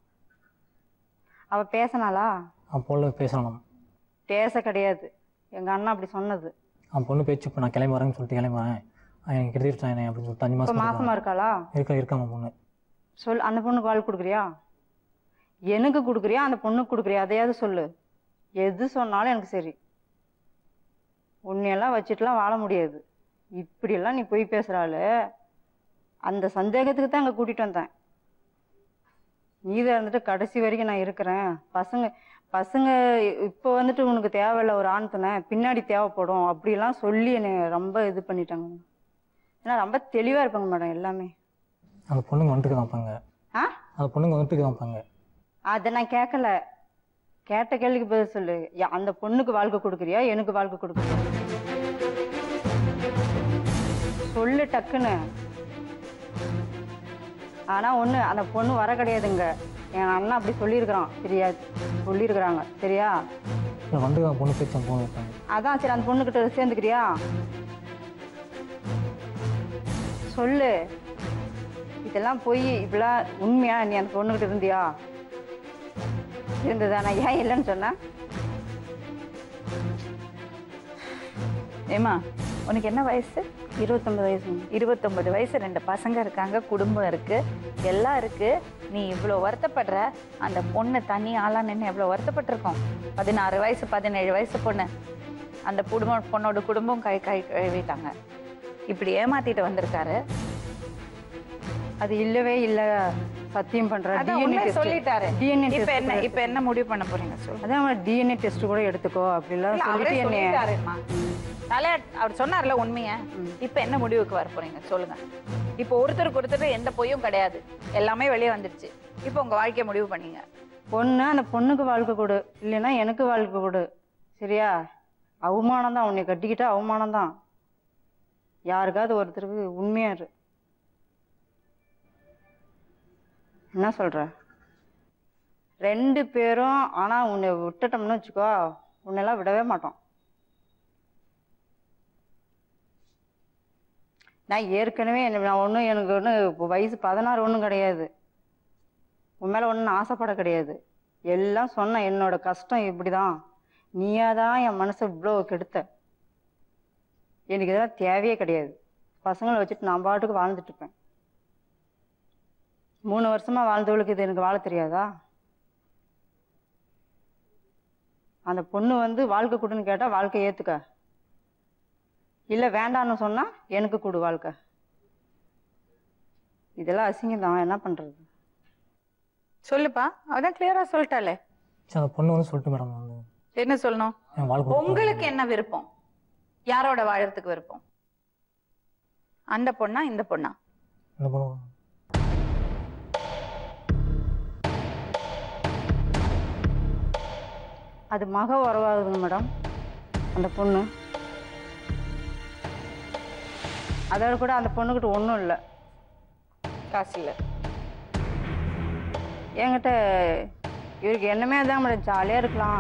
G: அவ பேசினாளா
F: அவன் பொண்ணு பேசலாம்
G: பேச கிடையாது எங்க அண்ணா அப்படி சொன்னது
F: அவன் பொண்ணு பேச்சு இப்போ நான் கிளம்பி வரேன்னு சொல்லிட்டு கிளம்பி வரேன் அவன் எனக்கு கெடுதி விட்டான் என்னை அப்படின்னு சொல்லிட்டு அஞ்சு
G: இப்ப
F: மாதம்
G: மாசமா இருக்காளா
F: இருக்கா இருக்காம பொண்ணு
G: சொல் அந்த பொண்ணுக்கு வாழ் கொடுக்குறியா எனக்கு கொடுக்குறியா அந்த பொண்ணுக்கு கொடுக்குறியா அதையாவது சொல்லு எது சொன்னாலும் எனக்கு சரி உன்னையெல்லாம் வச்சுட்டுலாம் வாழ முடியாது இப்படியெல்லாம் நீ போய் பேசுறாளு அந்த சந்தேகத்துக்கு தான் அங்கே கூட்டிட்டு வந்தேன் நீதான் இருந்துட்டு கடைசி வரைக்கும் நான் இருக்கிறேன் பசங்க பசங்க இப்போ வந்துட்டு உனக்கு தேவையில்ல ஒரு ஆண் துணை பின்னாடி தேவைப்படும் அப்படிலாம் சொல்லி என்னை ரொம்ப இது பண்ணிட்டாங்க ஏன்னா ரொம்ப தெளிவாக இருப்பாங்க மேடம் எல்லாமே
F: அந்த பொண்ணுங்க வந்துட்டு காப்பாங்க
G: ஆ
F: அந்த பொண்ணுங்க வந்துட்டு காப்பாங்க
G: அதை நான் கேட்கல கேட்ட கேள்விக்கு பதில் சொல்லு யா- அந்த பொண்ணுக்கு வாழ்க்கை கொடுக்குறியா எனக்கு வாழ்க்கை கொடுக்குறியா சொல்லு டக்குன்னு ஆனா ஒண்ணு அந்த பொண்ணு வர கிடையாதுங்க என் அண்ணன் அப்படி சொல்லியிருக்கிறான் சரியா சொல்லியிருக்கிறாங்க சரியா
F: இல்லை வந்துட்டு அந்த பொண்ணு பேச்சு அந்த பொண்ணு இருக்காங்க
G: அதான் சரி அந்த பொண்ணுகிட்ட சேர்ந்துக்கிறியா சொல்லு இதெல்லாம் போய் இப்படிலாம் உண்மையா நீ அந்த பொண்ணுகிட்ட இருந்தியா இருந்ததா நான் ஏன் இல்லைன்னு சொன்னேன்
D: ஏமா உனக்கு என்ன வயசு
G: இருபத்தொன்பது வயசு
D: இருபத்தொன்பது வயசு ரெண்டு பசங்க இருக்காங்க குடும்பம் இருக்கு எல்லாம் இருக்கு நீ இவ்வளோ வருத்தப்படுற அந்த பொண்ணு தனி ஆளா நின்று எவ்வளோ வருத்தப்பட்டிருக்கோம் பதினாறு வயசு பதினேழு வயசு பொண்ணு அந்த குடும்பம் பொண்ணோட குடும்பம் கை கை கழுவிட்டாங்க இப்படி ஏமாத்திட்டு வந்திருக்காரு
G: அது இல்லவே இல்ல சத்தியம் பண்றேன்
D: அதான்
G: டிஎன்ஏ
D: உண்மை
G: டெஸ்ட்
D: சொல்லிட்டாரு
G: டிஎன்ஏ
D: இப்ப என்ன
G: டெஸ்ட்
D: இப்ப என்ன முடிவு பண்ண போறீங்க சொல்லுங்க
G: அதான் டிஎன்ஏ டெஸ்ட் கூட எடுத்துக்கோ அப்படிலாம்
D: இல்ல, அவரே
G: சொல்லிட்டு என்னைய
D: சொல்லிட்டாருமா தலை அவர் சொன்னார்ல உண்மைய இப்ப என்ன முடிவுக்கு வர போறீங்க சொல்லுங்க இப்போ ஒருத்தருக்கு ஒருத்தர் எந்த பொய்யும் கிடையாது எல்லாமே வெளியே வந்துருச்சு இப்போ உங்க வாழ்க்கைய முடிவு பண்ணீங்க
G: பொண்ணு அந்த பொண்ணுக்கு வாழ்க்கை கொடு இல்லைன்னா எனக்கு வாழ்க்கை கொடு சரியா அவமானம் தான் உன்னை கட்டிக்கிட்டா அவமானம் தான் யாருக்காவது ஒருத்தருக்கு உண்மையா இரு என்ன சொல்ற ரெண்டு பேரும் ஆனா உன்னை விட்டுட்டோம்னு வச்சுக்கோ உன்னெல்லாம் விடவே மாட்டோம் நான் ஏற்கனவே என்ன நான் ஒன்றும் எனக்கு ஒன்றும் வயசு பதினாறு ஒன்றும் கிடையாது உன் மேலே ஒன்றும் ஆசைப்பட கிடையாது எல்லாம் சொன்னேன் என்னோட கஷ்டம் இப்படிதான் நீயா தான் என் மனசை இவ்வளோ கெடுத்த எனக்கு இதெல்லாம் தேவையே கிடையாது பசங்களை வச்சுட்டு நான் பாட்டுக்கு வாழ்ந்துட்டு இருப்பேன் மூணு வருஷமா வாழ்ந்தவளுக்கு இது எனக்கு வாழ தெரியாதா அந்த பொண்ணு வந்து வாழ்க்கை கொடுன்னு கேட்டா வாழ்க்கை ஏத்துக்க இல்ல வேண்டான்னு சொன்னா எனக்கு கொடு வாழ்க்கை இதெல்லாம் அசிங்கம் தான் என்ன பண்றது
D: சொல்லுப்பா அவதான் கிளியரா சொல்லிட்டாலே
F: சரி அந்த பொண்ணு வந்து சொல்லிட்டு மேடம் வந்து
D: என்ன சொல்லணும்
F: என் வாழ்க்கை கொடுக்க
D: உங்களுக்கு என்ன விருப்பம் யாரோட வாழறதுக்கு விருப்பம் அந்த பொண்ணா இந்த பொண்ணா
F: இந்த பொண்ணு
G: அது மக உறவாகுதுங்க மேடம் அந்த பொண்ணு அதோட கூட அந்த பொண்ணுக்கிட்ட ஒன்றும் இல்லை
D: காசு இல்லை
G: என்கிட்ட இவருக்கு என்னமே அதான் மேடம் ஜாலியாக இருக்கலாம்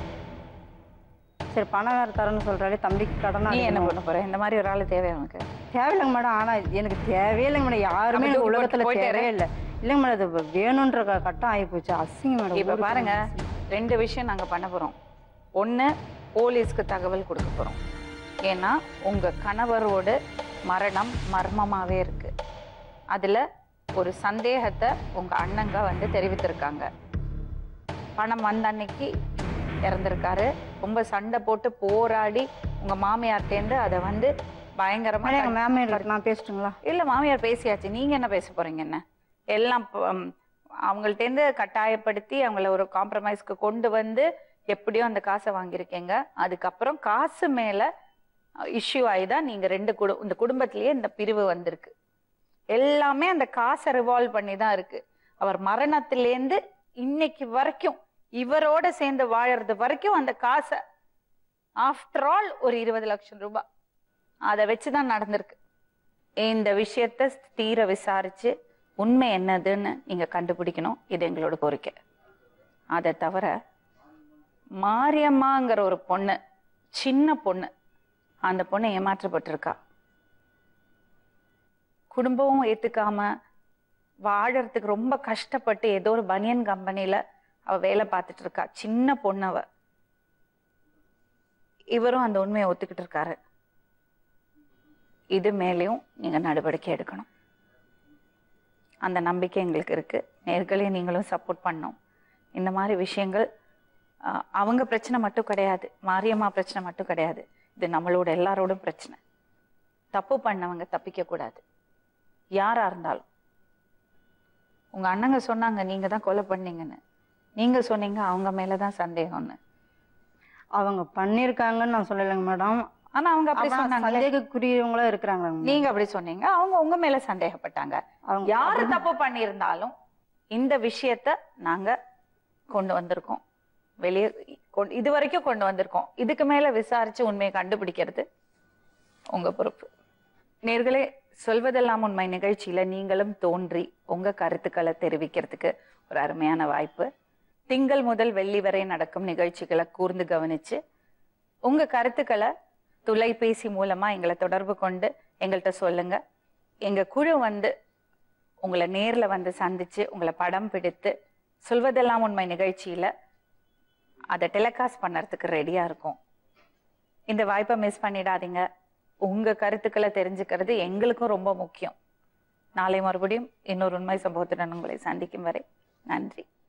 G: சரி பணம் வேறு தரேன்னு சொல்கிறாரு தம்பிக்கு கடன்
D: நீ என்ன
G: அடைக்கணும்.
D: பண்ண போற இந்த மாதிரி ஒரு ஆள் தேவை உனக்கு
G: தேவையில்லைங்க மேடம் ஆனால் எனக்கு தேவையே இல்லைங்க மேடம் யாருமே
D: அப்ப
G: எனக்கு
D: தூக்கி
G: உலகத்தில்
D: போட்டு
G: தேவையே இல்லை இல்லைங்க மேடம் இது வேணுன்ற க- கட்டம் ஆகி போச்சு அசிங்க மேடம்
D: இப்ப
G: ஊருக்கு
D: பாருங்க
G: வந்து.
D: ரெண்டு விஷயம் நாங்க பண்ண போறோம் ஒண்ணு போலீஸ்க்கு தகவல் கொடுக்க போறோம் ஏன்னா உங்க கணவரோட மரணம் மர்மமாவே இருக்கு அதுல ஒரு சந்தேகத்தை உங்க அண்ணங்க வந்து தெரிவித்திருக்காங்க பணம் வந்த அன்னைக்கு இறந்திருக்காரு ரொம்ப சண்டை போட்டு போராடி உங்க மாமியார்ட்டேந்து அதை வந்து பயங்கரமா
G: மேடம் எங்கள் மேம் நான் பேசட்டுங்களா
D: இல்ல மாமியார் பேசியாச்சு நீங்க என்ன பேச போறீங்க என்ன எல்லாம் ப- ம், அவங்கள்ட்டேந்து கட்டாயப்படுத்தி அவங்கள ஒரு காம்ப்ரமைஸ்க்கு கொண்டு வந்து எப்படியோ அந்த காசை வாங்கியிருக்கீங்க அதுக்கப்புறம் காசு மேல இஷ்யூ ஆகிதான் நீங்க ரெண்டு குடு இந்த குடும்பத்திலேயே இந்த பிரிவு வந்திருக்கு எல்லாமே அந்த காசை ரிவால்வ் பண்ணி தான் இருக்கு அவர் மரணத்திலேருந்து இன்னைக்கு வரைக்கும் இவரோட சேர்ந்து வாழறது வரைக்கும் அந்த காசை ஆஃப்டர் ஆல் ஒரு இருபது லட்சம் ரூபாய் அதை வச்சுதான் நடந்திருக்கு இந்த விஷயத்த தீர விசாரிச்சு உண்மை என்னதுன்னு நீங்க கண்டுபிடிக்கணும் இது எங்களோட கோரிக்கை அதை தவிர மாரியம்மாங்கிற ஒரு பொண்ணு சின்ன பொண்ணு அந்த பொண்ணு ஏமாற்றப்பட்டிருக்கா குடும்பமும் ஏத்துக்காம வாழறதுக்கு ரொம்ப கஷ்டப்பட்டு ஏதோ ஒரு பனியன் கம்பெனில அவ வேலை பார்த்துட்டு இருக்கா சின்ன பொண்ணு அவ இவரும் அந்த உண்மையை ஒத்துக்கிட்டு இருக்காரு இது மேலேயும் நீங்க நடவடிக்கை எடுக்கணும் அந்த நம்பிக்கை எங்களுக்கு இருக்கு நேர்களே நீங்களும் சப்போர்ட் பண்ணணும் இந்த மாதிரி விஷயங்கள் ஆஹ், அவங்க பிரச்சனை மட்டும் கிடையாது மாரியம்மா பிரச்சனை மட்டும் கிடையாது இது நம்மளோட எல்லாரோடும் பிரச்சனை தப்பு பண்ணவங்க தப்பிக்க கூடாது யாரா இருந்தாலும் உங்க அண்ணங்க சொன்னாங்க நீங்க தான் கொலை பண்ணீங்கன்னு நீங்க சொன்னீங்க அவங்க மேலதான் சந்தேகம்னு
G: அவங்க பண்ணியிருக்காங்கன்னு நான் சொல்லலைங்க மேடம்
D: ஆனா அவங்க அப்படி
G: ஆனா
D: சொன்னாங்க
G: சந்தேகக்குரியவங்களும் இருக்கிறாங்க
D: நீங்க அப்படி சொன்னீங்க அவங்க உங்க மேல சந்தேகப்பட்டாங்க
G: அவங்க
D: யாரு தப்பு பண்ணியிருந்தாலும் இந்த விஷயத்த நாங்க கொண்டு வந்திருக்கோம் வெளியே கொண்டு- இது வரைக்கும் கொண்டு வந்திருக்கோம் இதுக்கு மேல விசாரிச்சு உண்மையை கண்டுபிடிக்கிறது உங்க பொறுப்பு நேர்களே சொல்வதெல்லாம் உண்மை நிகழ்ச்சியில நீங்களும் தோன்றி உங்க கருத்துக்களை தெரிவிக்கிறதுக்கு ஒரு அருமையான வாய்ப்பு திங்கள் முதல் வெள்ளி வரை நடக்கும் நிகழ்ச்சிகளை கூர்ந்து கவனிச்சு உங்க கருத்துக்களை தொலைபேசி மூலமா எங்களை தொடர்பு கொண்டு எங்கள்கிட்ட சொல்லுங்க எங்க குழு வந்து உங்களை நேர்ல வந்து சந்திச்சு உங்களை படம் பிடித்து சொல்வதெல்லாம் உண்மை நிகழ்ச்சியில அதை டெலிகாஸ்ட் பண்ணறதுக்கு ரெடியா இருக்கும் இந்த வாய்ப்பை மிஸ் பண்ணிடாதீங்க உங்க கருத்துக்களை தெரிஞ்சுக்கிறது எங்களுக்கும் ரொம்ப முக்கியம் நாளை மறுபடியும் இன்னொரு உண்மை சம்பவத்துடன் உங்களை சந்திக்கும் வரை நன்றி